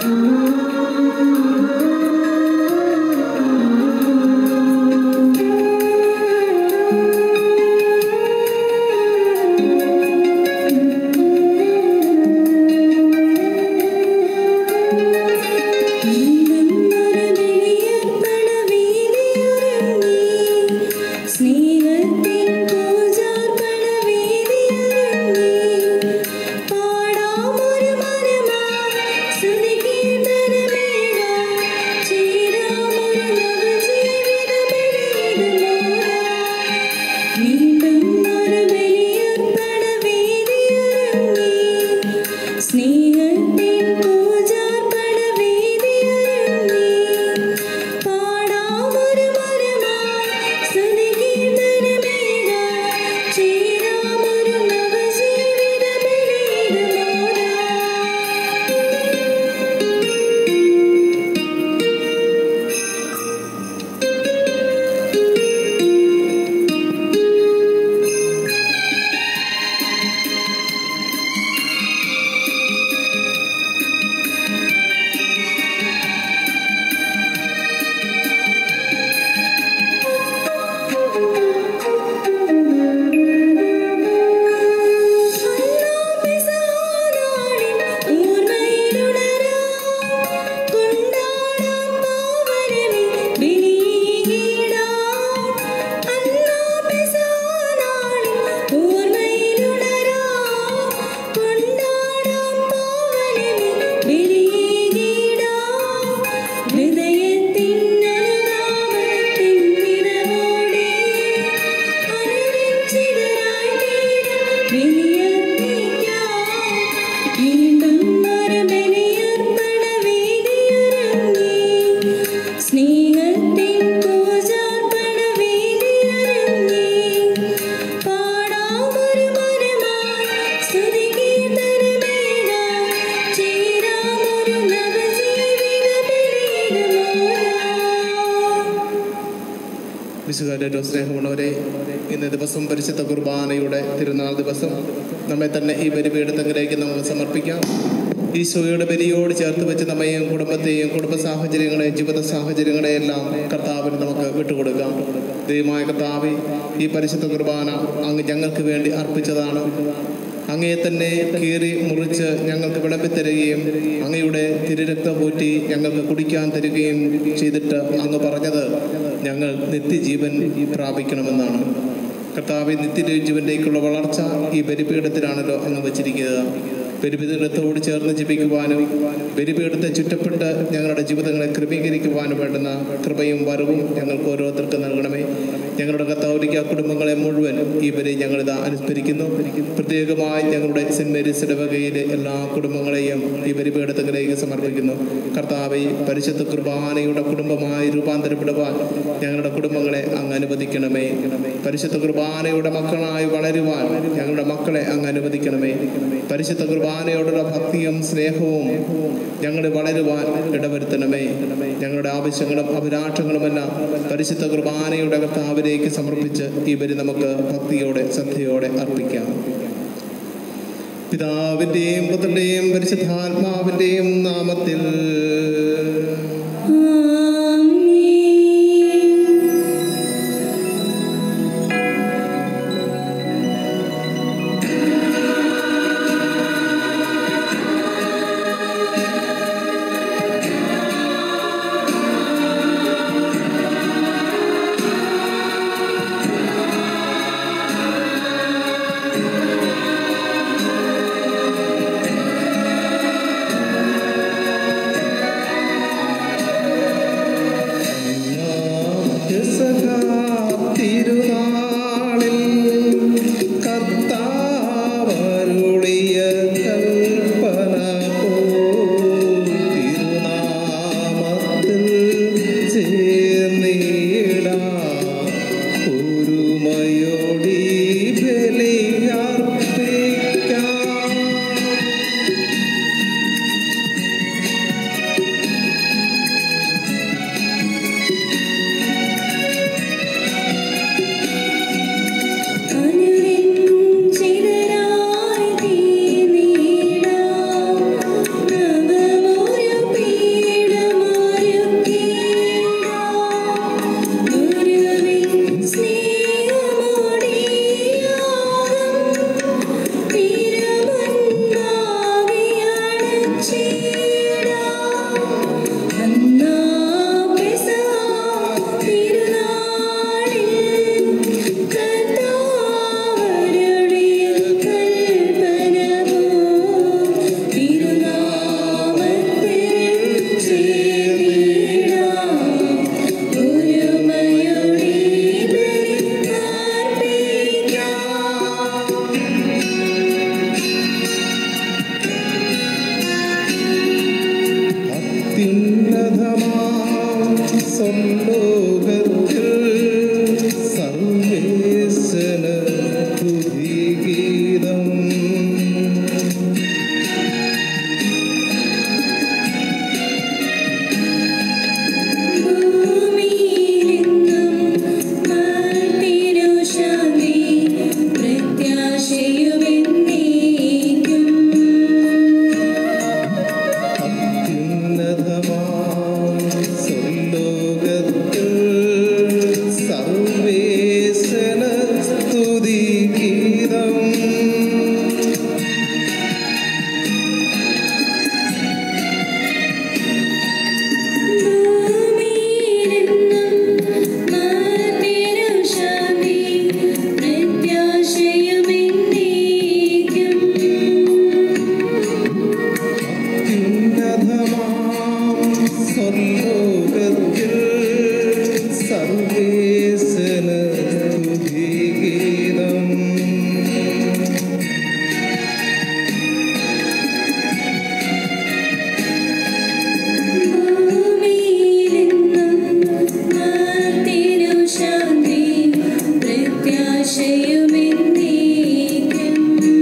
സ്നേഹത്തിൻ പൂജാർപ്പണവേദിയൊരുങ്ങി പാടാമൊരു മനമായി സ്തുതികീർത്തനമേകാം ചേരാമൊരു നവജീവിത ബലിയിടുമോദാം സ്നേഹത്തിൻ പൂജാർപ്പണ വേദിയൊരുങ്ങി പാടാമൊരു മനമായി സ്തുതികീർത്തനമേകാം ചേരാമൊരു നവജീവിത ബലിയിടുമോദാം വിശുകാരുടെ സ്നേഹമുള്ളവരെ ഇന്ന് ദിവസം പരിശുദ്ധ കുർബാനയുടെ തിരുനാൾ ദിവസം നമ്മെ തന്നെ ഈ ബലിപീഠത്തിലേക്ക് നമുക്ക് സമർപ്പിക്കാം ഈശോയുടെ ബലിയോട് ചേർത്ത് വെച്ച് നമ്മയും കുടുംബത്തെയും കുടുംബ സാഹചര്യങ്ങളെയും ജീവിത സാഹചര്യങ്ങളെയെല്ലാം കർത്താവിന് നമുക്ക് വിട്ടുകൊടുക്കാം ദൈവമായ കർത്താവ് ഈ പരിശുദ്ധ കുർബാന അങ്ങ് ഞങ്ങൾക്ക് വേണ്ടി അർപ്പിച്ചതാണ് അങ്ങയെ തന്നെ കീറി മുറിച്ച് ഞങ്ങൾക്ക് വിളമ്പി തരികയും അങ്ങയുടെ തിരുരക്തം പൂറ്റി ഞങ്ങൾക്ക് കുടിക്കാൻ തരികയും ചെയ്തിട്ട് അങ്ങ് പറഞ്ഞത് ഞങ്ങൾ നിത്യജീവൻ പ്രാപിക്കണമെന്നാണ് കർത്താവ് നിത്യജീവനിലേക്കുള്ള വളർച്ച ഈ ബലിപീഠത്തിലാണല്ലോ അങ്ങ് വച്ചിരിക്കുന്നത് ബലിപീഠത്തോട് ചേർന്ന് ജപിക്കുവാനും ബലിപീഠത്തെ ചുറ്റപ്പെട്ട് ഞങ്ങളുടെ ജീവിതങ്ങളെ ക്രമീകരിക്കുവാനും വേണ്ടുന്ന കൃപയും വരവും ഞങ്ങൾക്ക് ഓരോരുത്തർക്കും നൽകണമേ ഞങ്ങളുടെ കത്തോലിക്ക കുടുംബങ്ങളെ മുഴുവൻ ഈ ബലി ഞങ്ങളിത് അനുസ്മരിക്കുന്നു പ്രത്യേകമായി ഞങ്ങളുടെ സെന്റ് മേരീസ് ഇടവകയിലെ എല്ലാ കുടുംബങ്ങളെയും ഈ ബലിപീഠത്തിലേക്ക് സമർപ്പിക്കുന്നു കർത്താവെ പരിശുദ്ധ കുർബാനയുടെ കുടുംബമായി രൂപാന്തരപ്പെടുവാൻ ഞങ്ങളുടെ കുടുംബങ്ങളെ അങ്ങ് അനുവദിക്കണമേ പരിശുദ്ധ കുർബാനയുടെ മക്കളായി വളരുവാൻ ഞങ്ങളുടെ മക്കളെ അങ്ങ് അനുവദിക്കണമേ പരിശുദ്ധ കുർബാനയോടുള്ള ഭക്തിയും സ്നേഹവും ഞങ്ങൾ വളരുവാൻ ഇടവരുത്തണമേ ഞങ്ങളുടെ ആവശ്യങ്ങളും അഭിലാഷങ്ങളുമെല്ലാം പരിശുദ്ധ കുർബാനയുടെ കർത്താവിലേക്ക് സമർപ്പിച്ച് ഈ ബലി നമുക്ക് ഭക്തിയോടെ ശ്രദ്ധയോടെ അർപ്പിക്കാം പിതാവിൻ്റെയും പുത്രൻ്റെയും പരിശുദ്ധാത്മാവിൻ്റെയും നാമത്തിൽ ും പരിശുദ്ധമാം സ്വർലോകത്തിൽ സർവേശന് സ്തുതിഗീതം ഭൂമിയിലെന്നും നാത്തിനു ശാന്തി പ്രത്യാശയുമെന്നേക്കും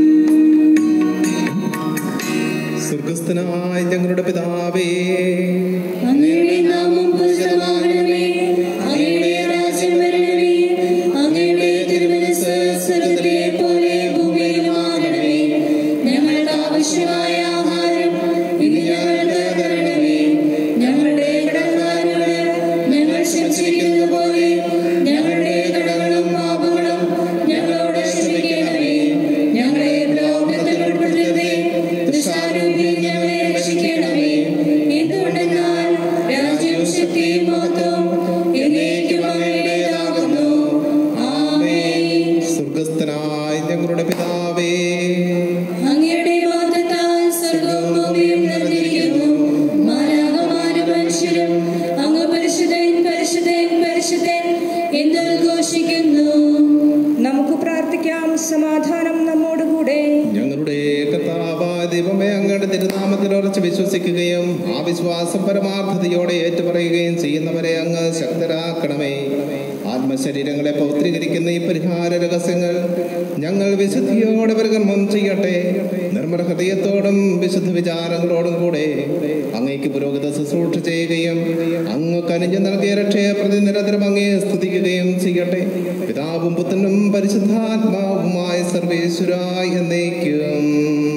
സ്വർഗസ്ഥനായ ഞങ്ങളുടെ പിതാവേ അങ്ങയുടെ നാമം പൂജിതമാകണമേ അങ്ങയുടെ രാജ്യം വരണമേ അങ്ങയുടെ തിരുമനസ് സ്വർഗ്ഗത്തിലെ പോലെ ഭൂമിയിലുമാകണമേ ഞങ്ങൾക്ക് ആവശ്യമായ ആഹാരം ഇന്ന് ഞങ്ങൾക്ക് തരണമേ ഞങ്ങളുടെ കടക്കാരോട് ഞങ്ങൾ ക്ഷമിച്ചിരിക്കുന്നത് പോലെ ഞങ്ങളുടെ കടങ്ങളും പാപങ്ങളും ഞങ്ങളോട് ക്ഷമിക്കണമേ ഞങ്ങളെ പ്രലോഭനത്തിൽ ഉൾപ്പെടുത്തരുതേ ദുഷ്ടാരൂപി ഞങ്ങളെ രക്ഷിക്കണമേ എന്തുകൊണ്ടെന്നാൽ രാജ്യവും ശക്തിയും മഹത്വവും എന്നേക്കും അങ്ങയുടേതാകുന്നു ആമേൻ സ്വർഗസ്ഥനായ ഞങ്ങളുടെ പിതാവേ അങ്ങയുടെ വാഗ്ദത്താൽ സ്വർഗവും ഭൂമിയും നിറഞ്ഞിരിക്കുന്നു മാലാകമാരും മനുഷ്യരും അങ്ങ് പരിശുദ്ധൻ പരിശുദ്ധൻ പരിശുദ്ധൻ എന്ന് ഘോഷിക്കുന്നു നമുക്ക് പ്രാർത്ഥിക്കാം സമാധാനം നമ്മോടുകൂടെ ഞങ്ങളുടെ കർത്താവായ ദൈവമേ അങ്ങയുടെ തിരുനാമത്തിൽ ഉറച്ച് വിശ്വസിക്കുകയും ആ വിശ്വാസം പരമാർത്ഥതയോടെ ഏറ്റുപറയുകയും ചെയ്യുന്നവരെ അങ്ങ് ശക്തരാക്കണമേ ആത്മശരീരങ്ങളെ പൗത്രീകരിക്കുന്ന ഈ പരിഹാര രഹസ്യങ്ങൾ ഞങ്ങൾ വിശുദ്ധിയോടെ പരികർമ്മം ചെയ്യട്ടെ നിർമ്മല ഹൃദയത്തോടും വിശുദ്ധ വിചാരങ്ങളോടും കൂടെ അങ്ങേക്ക് പുരോഗത ശുശ്രൂഷ ചെയ്യുകയും അങ്ങ് കനിഞ്ഞു നൽകിയ രക്ഷയെ പ്രതി നിരന്തരം അങ്ങേ സ്തുതിക്കുകയും ചെയ്യട്ടെ പിതാവും പുത്രനും പരിശുദ്ധാത്മാവുമായ സർവേശ്വരായ എന്നേക്കും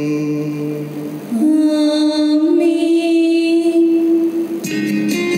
ആമേൻ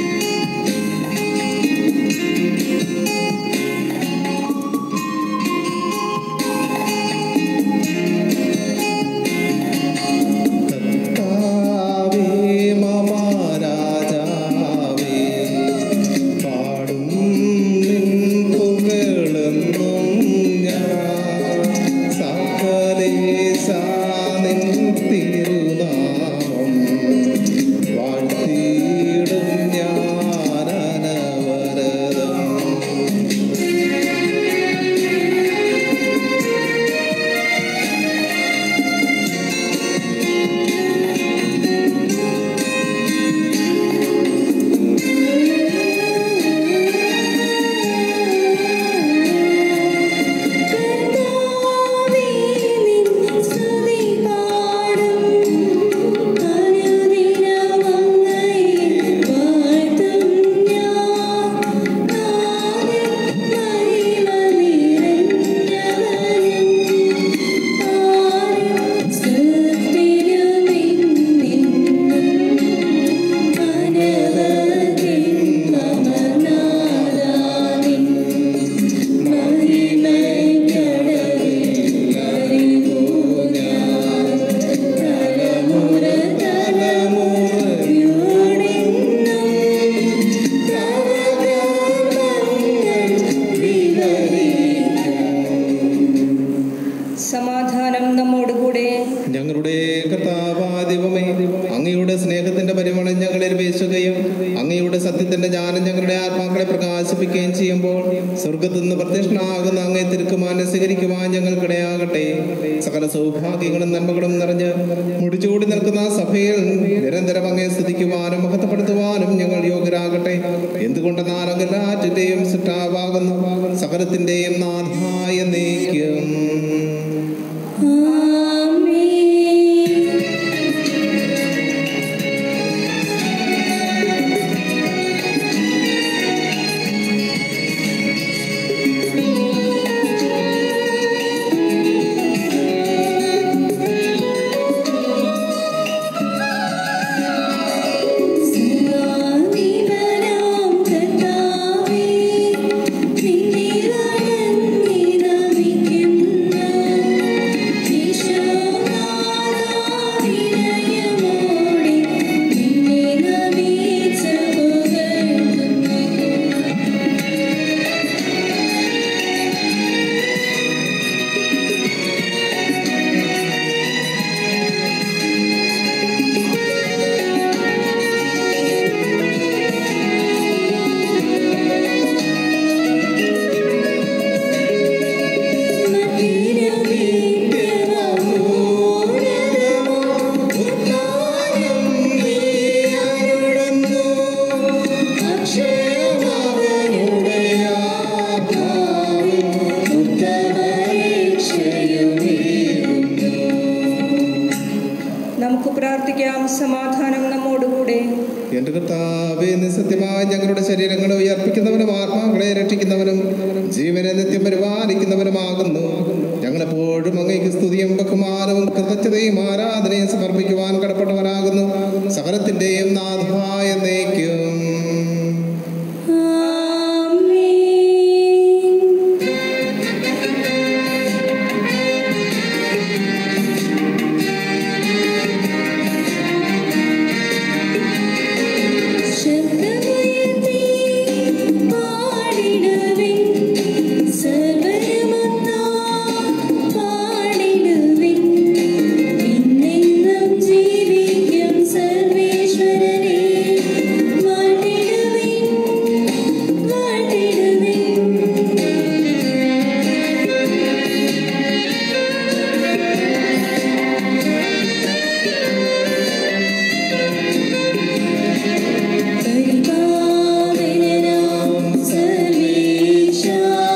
കർത്താവേ മമ രാജാവേ പാടും നിൻ പുകഴെന്നും ഞാൻ സകലേശ നിൻ തിരുനാമം വാഴ്ത്തിയിടും ഞാൻ അനവരതം കർത്താവേ നിൻ സ്തുതി പാടും അനുദിനം അങ്ങയെ വാഴ്ത്തും ഞാൻ നാഥൻ മഹിമ നിറഞ്ഞവനും ആരും സ്തുതിരുമെന്നെന്നും അനവധിൻ മമനാദാനിൻ മഹിമയ്ക്കടവിൽ അറിവു ഞാൻ തലമുറ തലമുറയോടെന്നും തവ കർമ്മങ്ങൾ വിവരിക്കും സമാധാനം നമ്മോടുകൂടെ ഞങ്ങളുടെ കർത്താവാദിവമേ അങ്ങയുടെ സ്നേഹത്തിന്റെ പരിമളം ഞങ്ങളിൽ വീശുകയും അങ്ങയുടെ സത്യത്തിന്റെ ജ്ഞാനം ഞങ്ങളുടെ ആത്മാക്കളെ പ്രകാശിപ്പിക്കുകയും ചെയ്യുമ്പോൾ സ്വർഗത്തിൽ നിന്ന് പ്രത്യക്ഷനാകുന്ന അങ്ങേ തിരുക്കുമാനെ സ്വീകരിക്കുവാൻ ഞങ്ങൾക്കിടയാകട്ടെ സകല സൗഭാഗ്യങ്ങളും നന്മകളും നിറഞ്ഞ് മുടിച്ചൂടി നിൽക്കുന്ന സഭയിൽ നിരന്തരം അങ്ങേ സ്തുതിക്കുവാനും മഹത്വപ്പെടുത്തുവാനും ഞങ്ങൾ യോഗ്യരാകട്ടെ എന്തുകൊണ്ടെന്നാൽ അങ്ങ് എല്ലാറ്റിന്റെയും സിട്ടാവാകുന്നു സകലത്തിന്റെയും നാഥായ നീക്കും ആമേൻ സ്വാമിവരാം കർത്താവേ നിന്നെ വണങ്ങി നമിക്കുന്നു സമാധാനം നമ്മോടുകൂടെ എന്റെ കർത്താവേ നീ സത്യമായി ഞങ്ങളുടെ ശരീരങ്ങളെ ഉയർപ്പിക്കുന്നവനും ആത്മാക്കളെ രക്ഷിക്കുന്നവനും ജീവനെ നിത്യം പരിപാലിക്കുന്നവനുമാകുന്നു ഞങ്ങളെപ്പോഴും അങ്ങേക്ക് സ്തുതിയും ബഹുമാനവും കൃതജ്ഞതയും ആരാധനയും സമർപ്പിക്കുവാൻ കടപ്പെട്ടവനാകുന്നു സകലത്തിന്റെയും നാഥായ എന്നേക്കും ശബ്ദമുയർത്തി പാടിടുവിൻ സർവ്വമൊന്നാം പാടിടുവിൻ എന്നെന്നും ജീവിക്കും സർവേശ്വരനെ വാഴ്ത്തിടുവിൻ വാഴ്ത്തിടുവിൻ പരിപാവനനാം സർവേശാ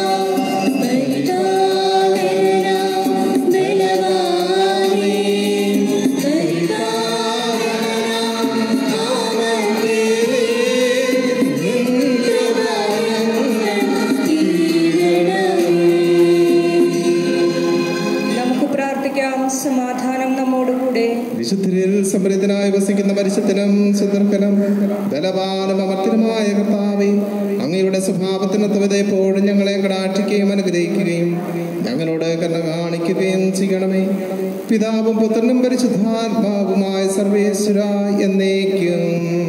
പരിപാവനനാം ബലവാനേ പരിപാവനനാം ആമത്തേ നമുക്ക് പ്രാർത്ഥിക്കാം സമാധാനം നമ്മോടുകൂടെ വിശുദ്ധരിൽ സമൃദ്ധനായി വസിക്കുന്ന പരിശുദ്ധനും സുദർക്കനും ബലവാനും അമർത്തിനുമായ കർത്താവെ അങ്ങയുടെ സ്വഭാവത്തിന് എപ്പോഴും ഞങ്ങളെ കടാക്ഷിക്കുകയും അനുഗ്രഹിക്കുകയും ഞങ്ങളോട് കരുണ കാണിക്കുകയും ചെയ്യണമേ പിതാവും പുത്രനും പരിശുദ്ധാത്മാവുമായ സർവേശ്വര എന്നേക്കും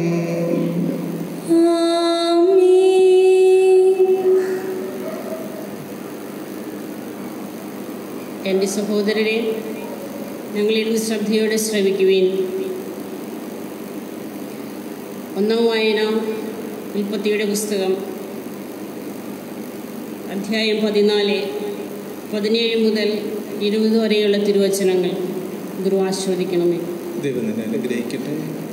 എൻ്റെ സഹോദരരെ ഞങ്ങളിരുന്ന് ശ്രദ്ധയോടെ ശ്രവിക്കുവിൻ ഒന്നാം വായന ഉൽപ്പത്തിയുടെ പുസ്തകം അധ്യായം പതിനാല് പതിനേഴ് മുതൽ ഇരുപത് വരെയുള്ള തിരുവചനങ്ങൾ ഗുരു ആസ്വദിക്കണമേ ദൈവം നിന്നെ അനുഗ്രഹിക്കട്ടെ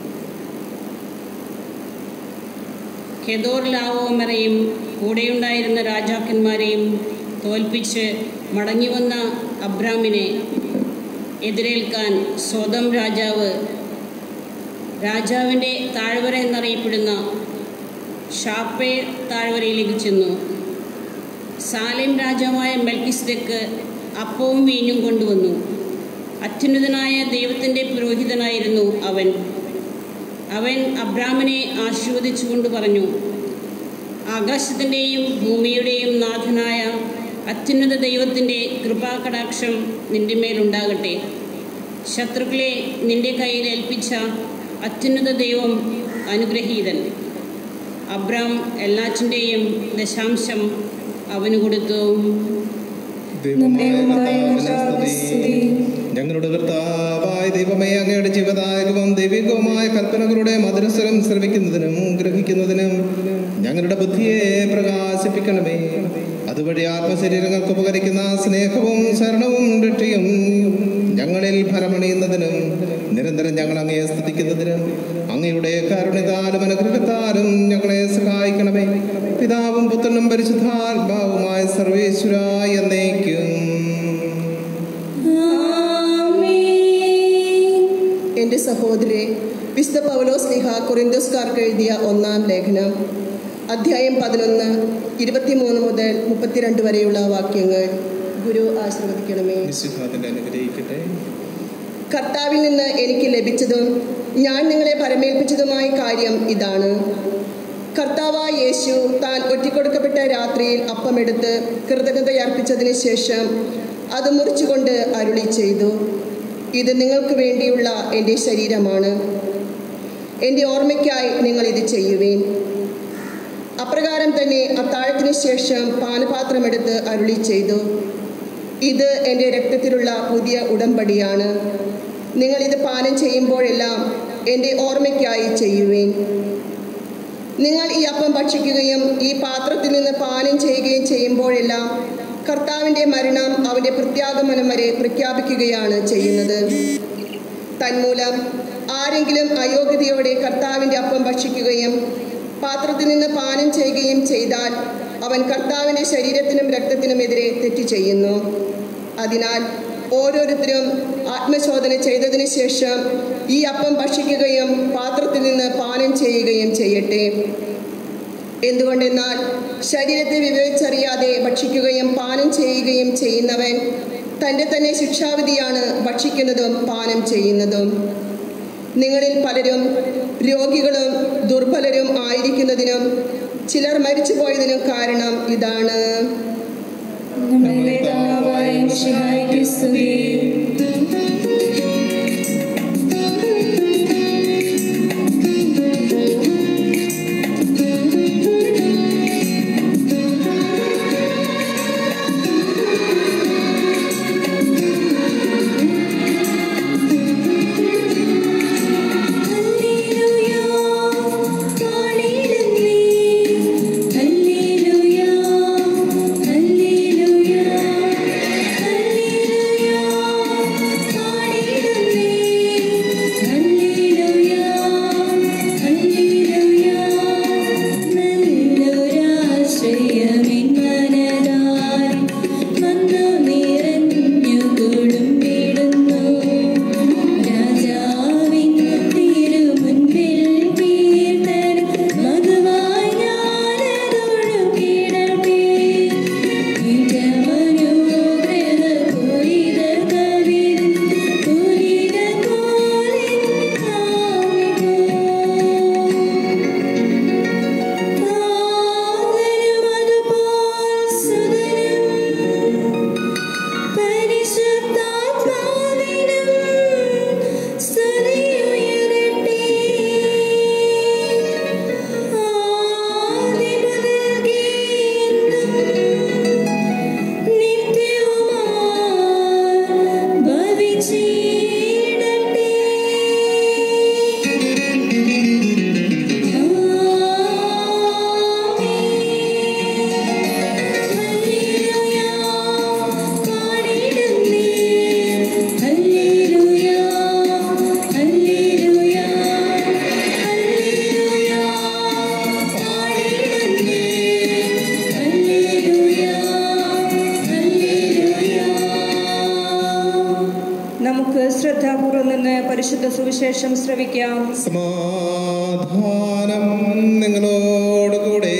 കെദോർ ലാവോമറയും കൂടെയുണ്ടായിരുന്ന രാജാക്കന്മാരെയും തോൽപ്പിച്ച് മടങ്ങിവന്ന അബ്രാമിനെ എതിരേൽക്കാൻ സ്വതം രാജാവ് രാജാവിൻ്റെ താഴ്വര എന്നറിയപ്പെടുന്ന ഷാപ്പേ താഴ്വരയിലേക്ക് ചെന്നു സാലേം രാജാവായ മെൽക്കിസ്ദക്ക് അപ്പവും വീഞ്ഞും കൊണ്ടുവന്നു അത്യുന്നതനായ ദൈവത്തിൻ്റെ പുരോഹിതനായിരുന്നു അവൻ അവൻ അബ്രാമിനെ ആശീർവദിച്ചുകൊണ്ട് പറഞ്ഞു ആകാശത്തിൻ്റെയും ഭൂമിയുടെയും നാഥനായ അത്യുന്നത ദൈവത്തിൻ്റെ കൃപാകടാക്ഷം നിന്റെ മേലുണ്ടാകട്ടെ ശത്രുക്കളെ നിന്റെ കയ്യിൽ ഏൽപ്പിച്ച അത്യുന്നത ദൈവം അനുഗ്രഹീതൻ അബ്രാം എല്ലാറ്റിൻ്റെയും ദശാംശം അവന് കൊടുത്തു ദൈവമായ ദൈവമായ കർത്താവിനെ സ്തുതി. ഞങ്ങളുടെ കർത്താവായ ദൈവമേ അങ്ങയുടെ ജീവദായകവും ദൈവികവുമായ കൽപ്പനകളുടെ മധുരസ്വരം ശ്രവിക്കുന്നതിനും ഗ്രഹിക്കുന്നതിനും ഞങ്ങളുടെ ബുദ്ധിയെ പ്രകാശിപ്പിക്കണമേ അതുവഴി ആത്മശരീരങ്ങൾക്ക് ഉപകരിക്കുന്ന സ്നേഹവും ശരണവും രക്ഷയും ഞങ്ങളിൽ ഫലമണിയുന്നതിനും നിരന്തരം ഞങ്ങൾ അങ്ങയെ സ്തുതിക്കുന്നതിനും അങ്ങയുടെ കാരുണ്യത്താലും അനുഗ്രഹത്താലും ഞങ്ങളെ സഹായിക്കണമേ പിതാവും പുത്രനും പരിശുദ്ധാത്മാവുമായ സർവേശ്വര എന്നേക്കും എൻ്റെ സഹോദരെ വിശുദ്ധ പൗലോസ് ലിഹ കൊറിന്തോസ്കാർക്ക് എഴുതിയ ഒന്നാം ലേഖനം അധ്യായം പതിനൊന്ന് ഇരുപത്തിമൂന്ന് മുതൽ മുപ്പത്തിരണ്ട് വരെയുള്ള വാക്യങ്ങൾ ഗുരു ആശീർവദിക്കണമേ വിശുദ്ധാതിനെ അനുഗ്രഹിക്കട്ടെ കർത്താവിൽ നിന്ന് എനിക്ക് ലഭിച്ചതും ഞാൻ നിങ്ങളെ പരമേൽപ്പിച്ചതുമായ കാര്യം ഇതാണ് കർത്താവായ യേശു താൻ ഒറ്റിക്കൊടുക്കപ്പെട്ട രാത്രിയിൽ അപ്പമെടുത്ത് കൃതജ്ഞതയർപ്പിച്ചതിന് ശേഷം അത് മുറിച്ചുകൊണ്ട് അരുളി ചെയ്തു ഇത് നിങ്ങൾക്ക് വേണ്ടിയുള്ള എൻ്റെ ശരീരമാണ് എൻ്റെ ഓർമ്മയ്ക്കായി നിങ്ങൾ ഇത് ചെയ്യുവേൻ അപ്രകാരം തന്നെ അത്താഴത്തിന് ശേഷം പാനപാത്രമെടുത്ത് അരുളി ചെയ്തു ഇത് എൻ്റെ രക്തത്തിലുള്ള പുതിയ ഉടമ്പടിയാണ് നിങ്ങൾ ഇത് പാനം ചെയ്യുമ്പോഴെല്ലാം എൻ്റെ ഓർമ്മയ്ക്കായി ചെയ്യുവേൻ നിങ്ങൾ ഈ അപ്പം ഭക്ഷിക്കുകയും ഈ പാത്രത്തിൽ നിന്ന് പാനം ചെയ്യുകയും ചെയ്യുമ്പോഴെല്ലാം കർത്താവിൻ്റെ മരണം അവൻ്റെ പ്രത്യാഗമനം വരെ പ്രഖ്യാപിക്കുകയാണ് ചെയ്യുന്നത് തന്മൂലം ആരെങ്കിലും അയോഗ്യതയോടെ കർത്താവിൻ്റെ അപ്പം ഭക്ഷിക്കുകയും പാത്രത്തിൽ നിന്ന് പാനം ചെയ്യുകയും ചെയ്താൽ അവൻ കർത്താവിൻ്റെ ശരീരത്തിനും രക്തത്തിനുമെതിരെ തെറ്റ് ചെയ്യുന്നു അതിനാൽ ഓരോരുത്തരും ആത്മശോധന ചെയ്തതിനു ശേഷം ഈ അപ്പം ഭക്ഷിക്കുകയും പാത്രത്തിൽ നിന്ന് പാനം ചെയ്യുകയും ചെയ്യട്ടെ എന്തുകൊണ്ടെന്നാൽ ശരീരത്തെ വിവേചിച്ചറിയാതെ ഭക്ഷിക്കുകയും പാനം ചെയ്യുകയും ചെയ്യുന്നവൻ തൻ്റെ തന്നെ ശിക്ഷാവിധിയാണ് ഭക്ഷിക്കുന്നതും പാനം ചെയ്യുന്നതും നിങ്ങളിൽ പലരും രോഗികളും ദുർബലരും ആയിരിക്കുന്നതിനും ചിലർ മരിച്ചു പോയതിനും കാരണം ഇതാണ് നമ്മുടെ കർത്താവായ മിശിഹായ്ക്ക് സ്തുതി ഹല്ലേലൂയ പാടിടുന്നേ ഹല്ലേലൂയ ഹല്ലേലൂയ ഹല്ലേലൂയ പാടിടുന്നേ ഹല്ലേലൂയ ഹല്ലേലൂയ നല്ലൊരാശ്രയമിൻ മനതാൽ വന്നു നിറഞ്ഞു കൊടുമ്പിടുന്നു രാജാവിൻ തിരുമുൻപിൽ കീർത്തൻ മധുവായി ഞാനതൊഴുകിടട്ടെ നിജമനുഗ്രഹ പൂരിത കവിൻ പൂരിത കോലിൻ കാമികോ താതനും അതുപോൽ സുതനും പരിശുദ്ധാത്മാവിനും സ്തുതിയുയരട്ടെ. ആദിമുതൽക്കേ എന്നും നിത്യവുമായി ഭവിച്ചിടട്ടെ. നമുക്ക് ശ്രദ്ധാപൂർവം നിന്ന് പരിശുദ്ധ സുവിശേഷം ശ്രവിക്കാം സമാധാനം നിങ്ങളോടുകൂടെ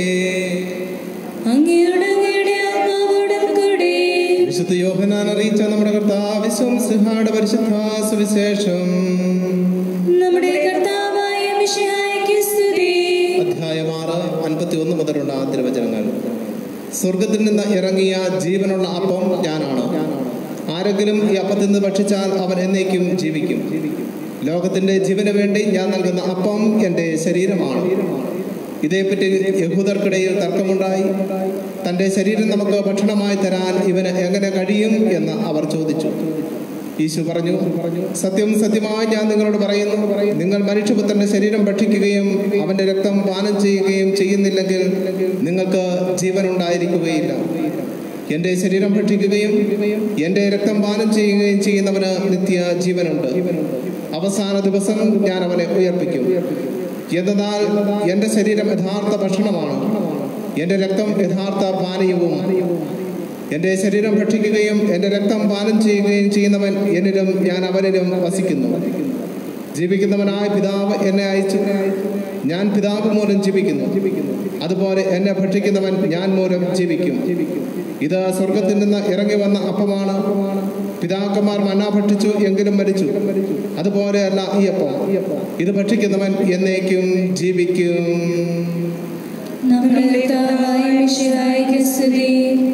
അങ്ങയുടെ അങ്ങയുടെ ആത്മാവോടും കൂടെ വിശുദ്ധ യോഹനാൻ അറിയിച്ച നമ്മുടെ കർത്താവിശ്വം സിഹായുടെ പരിശുദ്ധ സുവിശേഷം നമ്മുടെ കർത്താവായ മിശിഹായ്ക്ക് സ്തുതി അധ്യായം ആറ് അൻപത്തി ഒന്ന് മുതലുള്ള ആ തിരുവചനങ്ങൾ സ്വർഗത്തിൽ നിന്ന് ഇറങ്ങിയ ജീവനുള്ള അപ്പം ഞാനാണ് ആരെങ്കിലും ഈ അപ്പത്തിൽ നിന്ന് ഭക്ഷിച്ചാൽ അവൻ എന്നേക്കും ജീവിക്കും ലോകത്തിന്റെ ജീവന് വേണ്ടി ഞാൻ നൽകുന്ന അപ്പം എൻ്റെ ശരീരമാണ് ഇതേപ്പറ്റി യഹൂദർക്കിടയിൽ തർക്കമുണ്ടായി തൻ്റെ ശരീരം നമുക്ക് ഭക്ഷണമായി തരാൻ ഇവന് എങ്ങനെ കഴിയും എന്ന് അവർ ചോദിച്ചു ഈശു പറഞ്ഞു സത്യം സത്യമായി ഞാൻ നിങ്ങളോട് പറയുന്നു നിങ്ങൾ മനുഷ്യപുത്രന്റെ ശരീരം ഭക്ഷിക്കുകയും അവന്റെ രക്തം പാനം ചെയ്യുകയും ചെയ്യുന്നില്ലെങ്കിൽ നിങ്ങൾക്ക് ജീവൻ ഉണ്ടായിരിക്കുകയില്ല എന്റെ ശരീരം ഭക്ഷിക്കുകയും എന്റെ രക്തം പാനം ചെയ്യുകയും ചെയ്യുന്നവന് നിത്യ ജീവനുണ്ട് അവസാന ദിവസം ഞാൻ അവനെ ഉയർപ്പിക്കും എന്തെന്നാൽ എന്റെ ശരീരം യഥാർത്ഥ ഭക്ഷണമാണ് എന്റെ രക്തം യഥാർത്ഥ പാനീയവും എന്റെ ശരീരം ഭക്ഷിക്കുകയും എന്റെ രക്തം പാനം ചെയ്യുകയും ചെയ്യുന്നവൻ എന്നിലും ഞാൻ അവനിലും വസിക്കുന്നു ജീവിക്കുന്നവനായ പിതാവ് എന്നെ അയച്ചു ഞാൻ പിതാവ് മൂലം ജീവിക്കുന്നു അതുപോലെ എന്നെ ഭക്ഷിക്കുന്നവൻ ഞാൻ മൂലം ജീവിക്കും ഇത് സ്വർഗത്തിൽ നിന്ന് ഇറങ്ങി വന്ന അപ്പമാണ് പിതാക്കന്മാർ മന്ന ഭക്ഷിച്ചു എങ്കിലും മരിച്ചു അതുപോലെയല്ല ഈ അപ്പം ഇത് ഭക്ഷിക്കുന്നവൻ എന്നേക്കും ജീവിക്കും നമ്മുടെ കർത്താവായ മിശിഹായ്ക്ക് സ്തുതി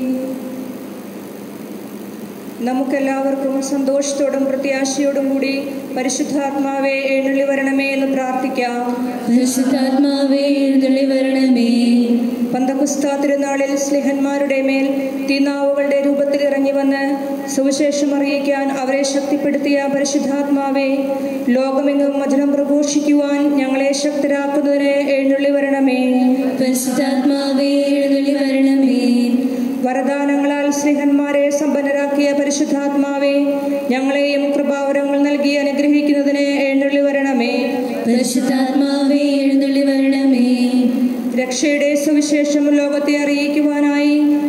നമുക്കെല്ലാവർക്കും സന്തോഷത്തോടും പ്രത്യാശയോടും കൂടി പരിശുദ്ധാത്മാവെ എഴുന്നള്ളി വരണമേ എന്ന് പ്രാർത്ഥിക്കാം പരിശുദ്ധാത്മാവേ എഴുന്നള്ളി വരണമേ പന്തകുസ്ത തിരുനാളിൽ സ്ലിഹന്മാരുടെ മേൽ തീനാവുകളുടെ രൂപത്തിൽ ഇറങ്ങി വന്ന് സുവിശേഷം അറിയിക്കാൻ അവരെ ശക്തിപ്പെടുത്തിയ പരിശുദ്ധാത്മാവെ ലോകമെങ്ങും വചനം പ്രഘോഷിക്കുവാൻ ഞങ്ങളെ ശക്തരാക്കുന്നതിന് എഴുന്നള്ളി വരണമേ പരിശുദ്ധാത്മാവേ എഴുന്നള്ളി വരണമേ വരദാനങ്ങളാൽ സ്നേഹന്മാരെ സമ്പന്നരാക്കിയ പരിശുദ്ധാത്മാവെ ഞങ്ങളെയും കൃപാവരങ്ങൾ നൽകി അനുഗ്രഹിക്കുന്നതിന് എഴുന്നള്ളി വരണമേ പരിശുദ്ധാത്മാവേ എഴുന്നള്ളി വരണമേ രക്ഷയുടെ സുവിശേഷം ലോകത്തെ അറിയിക്കുവാനായി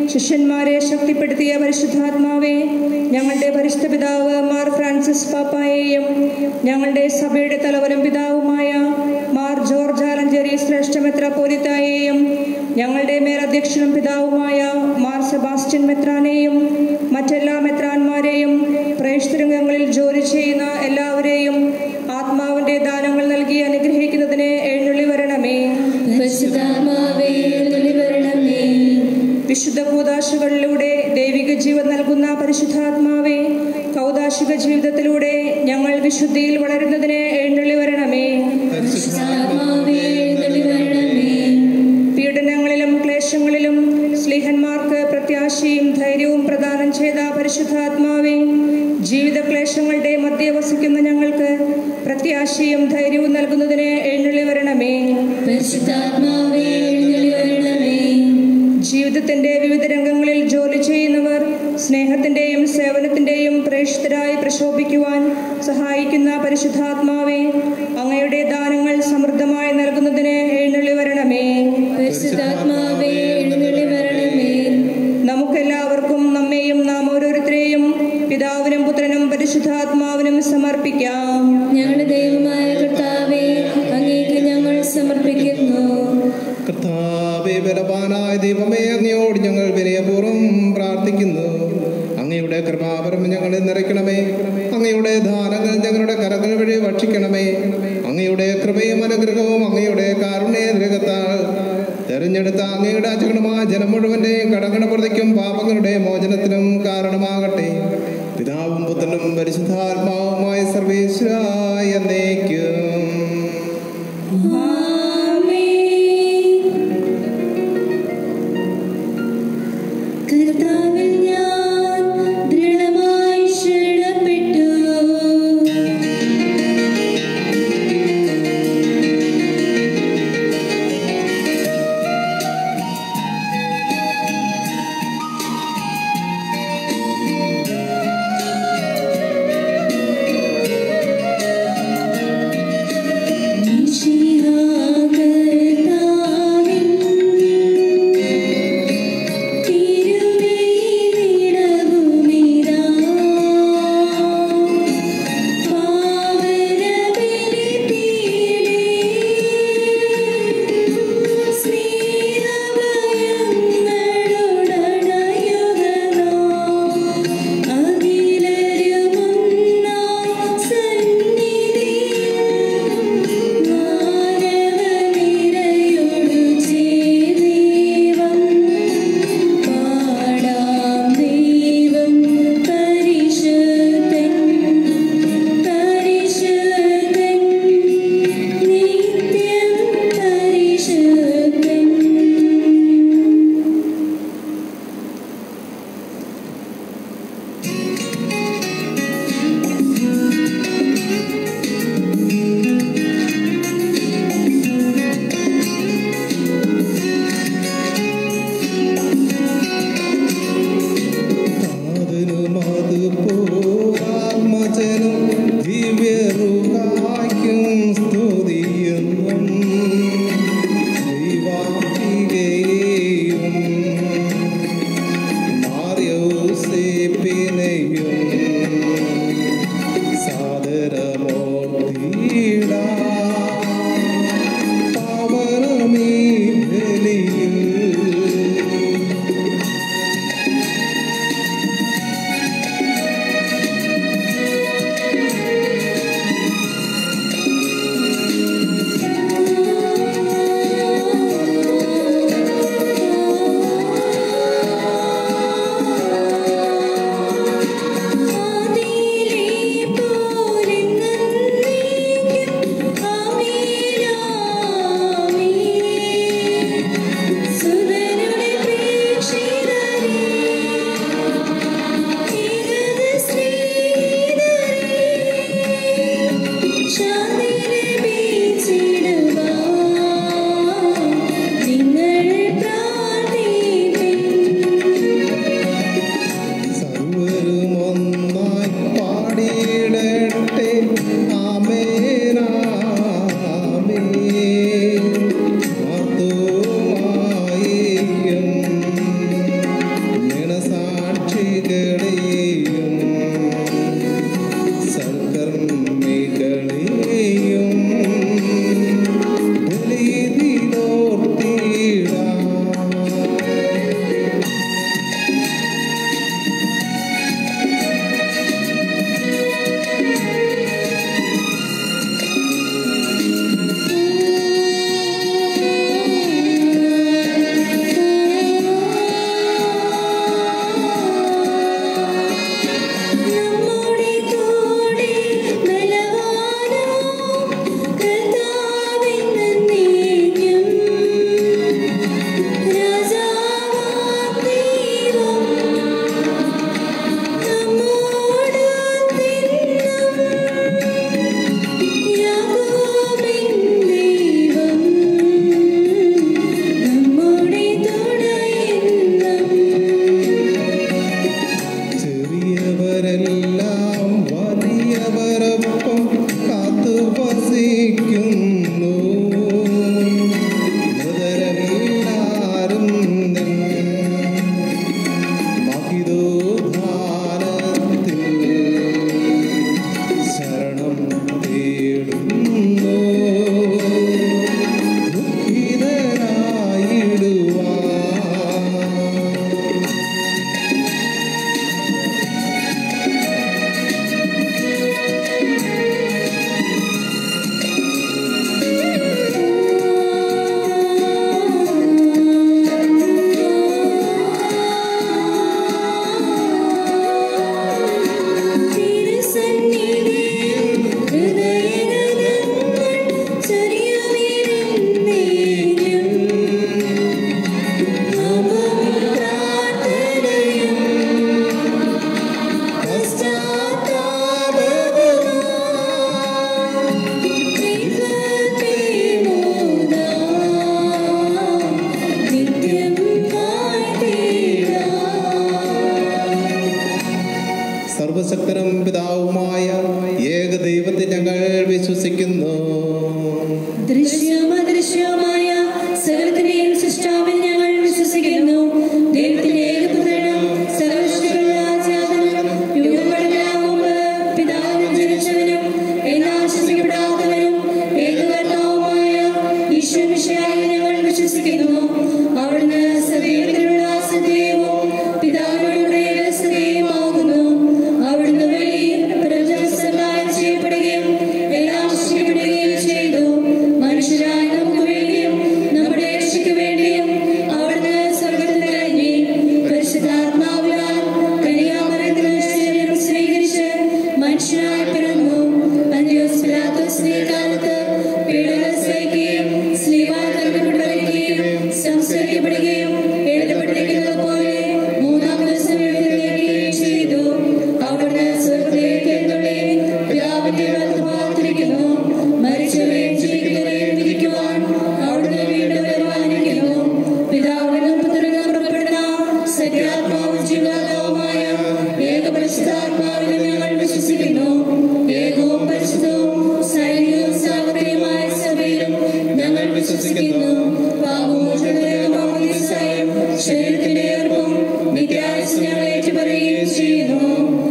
ശിഷ്യന്മാരെ ശക്തിപ്പെടുത്തിയ പരിശുദ്ധാത്മാവേ ഞങ്ങളുടെ പരിശുദ്ധ പിതാവ് മാർ ഫ്രാൻസിസ് പാപ്പായെയും ഞങ്ങളുടെ സഭയുടെ തലവനും പിതാവുമായ മാർ ജോർജ് ആലഞ്ചേരി ശ്രേഷ്ഠ മെത്രാപോലിത്തായെയും ഞങ്ങളുടെ മേലധ്യക്ഷനും പിതാവുമായ മാർ സെബാസ്റ്റ്യൻ മെത്രാനെയും മറ്റെല്ലാ മെത്രാന്മാരെയും പ്രേക്ഷിതരംഗങ്ങളിൽ ജോലി ചെയ്യുന്ന എല്ലാവരെയും ആത്മാവിന്റെ ദാനങ്ങൾ നൽകി അനുഗ്രഹിക്കുന്നതിന് എഴുന്നള്ളി വരണമേ പരിശുദ്ധാത്മാവേ എഴുന്നള്ളി വരണമേ വിശുദ്ധ കൂതാശകളിലൂടെ ദൈവിക ജീവൻ നൽകുന്ന പരിശുദ്ധാത്മാവേ കൗതാശിക ജീവിതത്തിലൂടെ ഞങ്ങൾ വിശുദ്ധിയിൽ വളരുന്നതിന് എഴുന്നള്ളി വരണമേ പരിശുദ്ധാത്മാവേ എഴുന്നള്ളി വരണമേ പീഡനങ്ങളിലും ക്ലേശങ്ങളിലും സ്ലിഹന്മാർക്ക് പ്രത്യാശയും ധൈര്യവും പ്രദാനം ചെയ്ത പരിശുദ്ധാത്മാവേ ജീവിത ക്ലേശങ്ങളുടെ മധ്യ വസിക്കുന്ന ഞങ്ങൾക്ക് പ്രത്യാശയും ധൈര്യവും നൽകുന്നതിന് എഴുന്നള്ളി വരണമേ പരിശുദ്ധാത്മാവേ എഴുന്നള്ളി വരണമേ ജീവിതത്തിന്റെ വിവിധ രംഗങ്ങളിൽ ജോലി ചെയ്യുന്നവർ സ്നേഹത്തിന്റെയും സേവനത്തിന്റെയും പ്രേക്ഷിതരായി പ്രശോഭിക്കുവാൻ സഹായിക്കുന്ന പരിശുദ്ധാത്മാവേ അങ്ങയുടെ ദാനങ്ങൾ സമൃദ്ധമായി നൽകുന്നതിന് എഴുന്നള്ളി വരണമേ പരിശുദ്ധാത്മാവേ എഴുന്നള്ളി വരണമേ നമുക്കെല്ലാവർക്കും നമ്മെയും നാം ഓരോരുത്തരെയും പിതാവിനും പുത്രനും പരിശുദ്ധാത്മാവിനും സമർപ്പിക്കാം ഞങ്ങളുടെ ദൈവമായ കർത്താവേ അങ്ങേക്ക് ഞങ്ങൾ സമർപ്പിക്കുന്നു കർത്താവേ ബലവാനായ ദൈവമേ അങ്ങയോട് ഞങ്ങൾ വിനയപൂർവ്വം പ്രാർത്ഥിക്കുന്നു അങ്ങയുടെ കൃപാപരം ഞങ്ങളെ നിറയ്ക്കണമേ അങ്ങയുടെ ദാനങ്ങൾ ഞങ്ങളുടെ കരങ്ങൾ വഴി ഭക്ഷിക്കണമേ അങ്ങയുടെ കൃപയും അനുഗ്രഹവും അങ്ങയുടെ കാരുണ്യഗ്രഹത്താൽ തെരഞ്ഞെടുത്ത അങ്ങയുടെ അചകണമായ ജനം മുഴുവന്റെയും കടകട പ്രതിക്കും പാപങ്ങളുടെ മോചനത്തിനും കാരണമാകട്ടെ പിതാവും പുത്രനും പരിശുദ്ധാത്മാവുമായ സർവേശ്വരായ എന്നേക്കും കർത്താവിൽ ഞാൻ ദൃഢമായി ശരണപ്പെട്ടു ആത്മജനം ദിവ്യറുകായ്ക്കും സ്തുതിയെന്നും ദൈവാംബികയെയും മാറിയോസേപ്പിനെയും സാദരമോർത്തിടാ പാവനമീ ബലിയിൽ ും ദൃശ്യവും അദൃശ്യവുമായ സകലത്തിന്റെയും സൃഷ്ടാവിൽ ഞങ്ങൾ വിശ്വസിക്കുന്നു ദൈവത്തിന്റെ ഏകപുത്രനും സർവശക്തനാചാതനും യുഗങ്ങളുടെ മുമ്പ് പിതാവിനും ജനിച്ചവനും എന്നാൽ ആശ്വസിക്കപ്പെടാത്തവനും ഏകകർത്താവുമായ ഈശ്വരവിഷയായി ഞങ്ങൾ വിശ്വസിക്കുന്നു അവിടുന്ന് സദൈവത്തിലുള്ള സദൈവവും പിതാവിനോടുകൂടെ സദൈവമാകുന്നു അവിടുന്ന് വഴി പ്രപഞ്ചം സഹായം ചെയ്യപ്പെടുകയും എല്ലാം സൃഷ്ടിക്കപ്പെടുകയും ചെയ്തു മനുഷ്യരായ നമുക്ക് വേണ്ടിയും നമ്മുടെ രക്ഷയ്ക്ക് വേണ്ടിയും അവിടുന്ന് സ്വർഗത്തിൽ ഇറങ്ങി പരിശുദ്ധാത്മാവിനാൽ കന്യാമരത്തിൽ ശരീരം സ്വീകരിച്ച് മനുഷ്യനായി പിറന്നു പന്തിയോസ് പിലാത്തോസിന്റെ കാലത്ത് പീഡനം സഹിക്കുകയും സ്ലീവാൽ കരുതപ്പെടുകയും സംസ്കരിക്കപ്പെടുകയും എഴുതപ്പെട്ടിരിക്കുന്നത് പോലെ മൂന്നാം ദിവസം എഴുന്നേൽക്കുകയും ചെയ്തു അവിടുന്ന് സ്വർഗത്തിലേക്ക് എഴുന്നള്ളി പിതാവിന്റെ വലത്തുഭാഗത്തിരിക്കുന്നു മരിച്ചവരെയും ജീവിക്കുന്നവരെയും വിധിക്കുവാൻ അവിടുന്ന് വീണ്ടും വരുവാനിരിക്കുന്നു പിതാവിനും പുത്രനും പുറപ്പെടുന്ന സത്യാത്മാവും ജീവാത്മാവുമായ ഏകപരിശുദ്ധാത്മാവിലും ഞങ്ങൾ വിശ്വസിക്കുന്നു ഏകവും പരിശുദ്ധവും സൈനികവും സാഗതയുമായ സഭയിലും ഞങ്ങൾ വിശ്വസിക്കുന്നു പാപമോചനവും ശരീരത്തിന്റെ ഏർപ്പും നിത്യായുസ് ഞങ്ങൾ ഏറ്റുപറയുകയും ചെയ്യുന്നു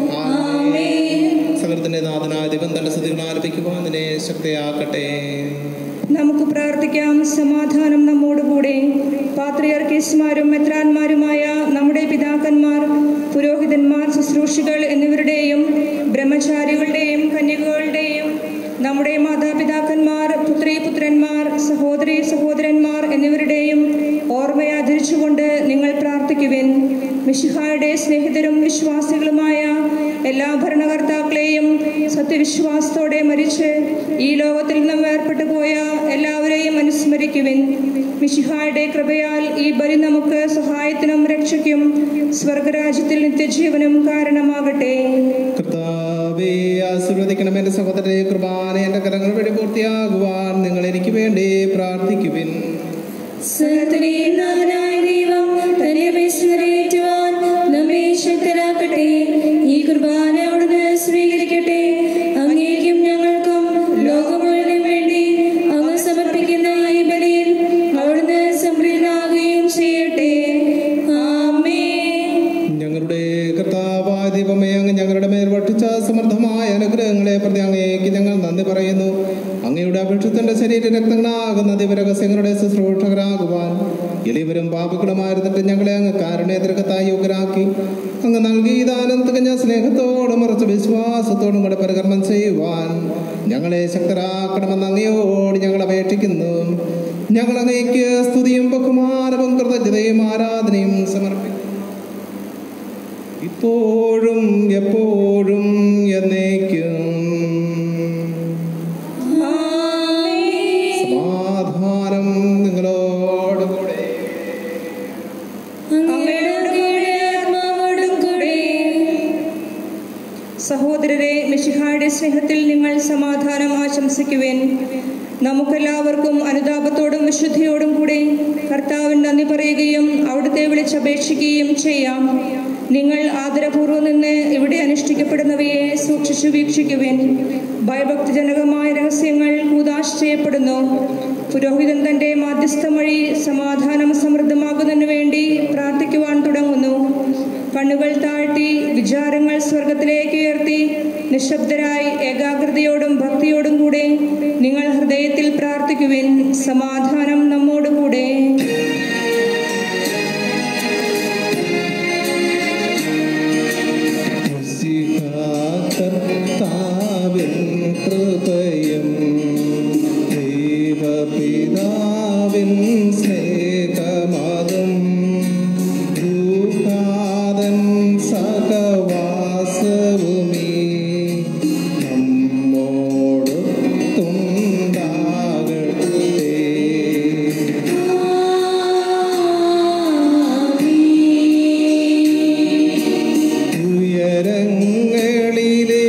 ആമേൻ സകലത്തിന്റെ നാഥനായ ദൈവം തന്റെ സ്തുതികൾ ആലപിക്കുവാൻ നിന്നെ ശക്തിയാക്കട്ടെ നമുക്ക് പ്രാർത്ഥിക്കാം സമാധാനം നമ്മോടുകൂടെ പാത്രിയർക്കീസ്മാരും മെത്രാന്മാരുമായ നമ്മുടെ പിതാക്കന്മാർ പുരോഹിതന്മാർ ശുശ്രൂഷികൾ എന്നിവരുടെയും ബ്രഹ്മചാരികളുടെയും കന്യകകളുടെയും നമ്മുടെ മാതാപിതാക്കന്മാർ പുത്രി പുത്രന്മാർ സഹോദരി സഹോദരന്മാർ എന്നിവരുടെയും ഓർമ്മയാചരിച്ചുകൊണ്ട് നിങ്ങൾ പ്രാർത്ഥിക്കുവിൻ മിശിഹായുടെ സ്നേഹിതരും വിശ്വാസികളുമായ എല്ലാ ഭരണകർത്താക്കളെയും സത്യവിശ്വാസത്തോടെ മരിച്ച് ഈ ലോകത്തിൽ നിന്നും വേർപെട്ടു പോയ എല്ലാവരെയും അനുസ്മരിക്കുവിൻ മിശിഹായുടെ കൃപയാൽ ഈ ബലി നമുക്ക് സഹായത്തിനും രക്ഷയ്ക്കും സ്വർഗരാജ്യത്തിൽ നിത്യജീവനും കാരണമാകട്ടെ കർത്താവേ ആശീർവദിക്കണം എൻ്റെ സഹോദരരെ കൃപാന എൻ്റെ കരങ്ങൾ വഴി പൂർത്തിയാകുവാൻ നിങ്ങൾ എനിക്ക് വേണ്ടി പ്രാർത്ഥിക്കുവിൻ സകലത്തിനെയും നാഥനായ ദൈവം തന്റെ അപേക്ഷ നിറവേറ്റുവാൻ നമ്മെ ശക്തരാക്കട്ടെ ഈ കുർബാന അവിടുന്ന് സ്വീകരിക്കട്ടെ അങ്ങേക്കും ഞങ്ങൾക്കും ലോകം മുഴുവനും വേണ്ടി അങ്ങ് സമർപ്പിക്കുന്ന ഈ ബലിയിൽ അവിടുന്ന് സംപ്രീതനാകുകയും ചെയ്യട്ടെ ആമേൻ ഞങ്ങളുടെ കർത്താവായ ദൈവമേ അങ്ങ് ഞങ്ങളുടെ മേൽ വർഷിച്ച സമൃദ്ധമായ അനുഗ്രഹങ്ങളെ പ്രതി അങ്ങേക്ക് ഞങ്ങൾ നന്ദി പറയുന്നു അങ്ങയുടെ അഭിഷിത്തിന്റെ ശരീര രക്തങ്ങളാകുന്ന ദിവരഹസ്യങ്ങളുടെ ശുശ്രൂഷകരാകുവാൻ എളിവരും പാപികളുമായിരുന്നിട്ട് ഞങ്ങളെ അങ്ങ് കാരുണ്യത്തിരക്കത്തായി യോഗ്യരാക്കി അങ്ങ് നൽകി ദാനം തികഞ്ഞ സ്നേഹത്തോടും ഉറച്ച വിശ്വാസത്തോടും കൂടെ പരികർമ്മം ചെയ്യുവാൻ ഞങ്ങളെ ശക്തരാക്കണമെന്ന് അങ്ങയോട് ഞങ്ങൾ അപേക്ഷിക്കുന്നു ഞങ്ങൾ അങ്ങേക്ക് സ്തുതിയും ബഹുമാനവും കൃതജ്ഞതയും ആരാധനയും സമർപ്പിക്കുന്നു ഇപ്പോഴും എപ്പോഴും എന്നേക്കും ആമേൻ സമാധാനം നിങ്ങളോടുകൂടെ അങ്ങയുടെ കൂടെ ആത്മാവോടും കൂടെ സഹോദരരെ മിശിഹായുടെ സ്നേഹത്തിൽ നിങ്ങൾ സമാധാനം ആശംസിക്കുവേൻ നമുക്കെല്ലാവർക്കും അനുതാപത്തോടും വിശുദ്ധിയോടും കൂടെ കർത്താവിന് നന്ദി പറയുകയും അവിടുത്തെ വിളിച്ചപേക്ഷിക്കുകയും ചെയ്യാം നിങ്ങൾ ആദരപൂർവ്വം നിന്ന് ഇവിടെ അനുഷ്ഠിക്കപ്പെടുന്നവയെ സൂക്ഷിച്ചു വീക്ഷിക്കുവേൻ ഭയഭക്തിജനകമായ രഹസ്യങ്ങൾ കൂതാശ ചെയ്യപ്പെടുന്നു പുരോഹിതൻ തന്റെ മാധ്യസ്ഥം വഴി സമാധാനം സമൃദ്ധമാകുന്നതിനു വേണ്ടി പ്രാർത്ഥിക്കുവാൻ തുടങ്ങുന്നു കണ്ണുകൾ താഴ്ത്തി വിചാരങ്ങൾ സ്വർഗത്തിലേക്ക് ഉയർത്തി നിശബ്ദരായി ഏകാഗ്രതയോടും ഭക്തിയോടും കൂടെ നിങ്ങൾ ഹൃദയത്തിൽ പ്രാർത്ഥിക്കുവിൻ സമാധാനം നമ്മോടുകൂടെ കർത്താവിൻ കൃപയും ദൈവപിതാവിൻ സ്നേഹമതും ദൂഹാതൻ സഹവാസവുമീ നമ്മോടൊത്തുണ്ടാകട്ടെ ഉയരങ്ങളിലെ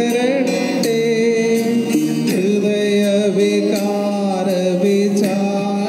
ഉയരട്ടെ ഹൃദയവികാര വിചാരങ്ങൾ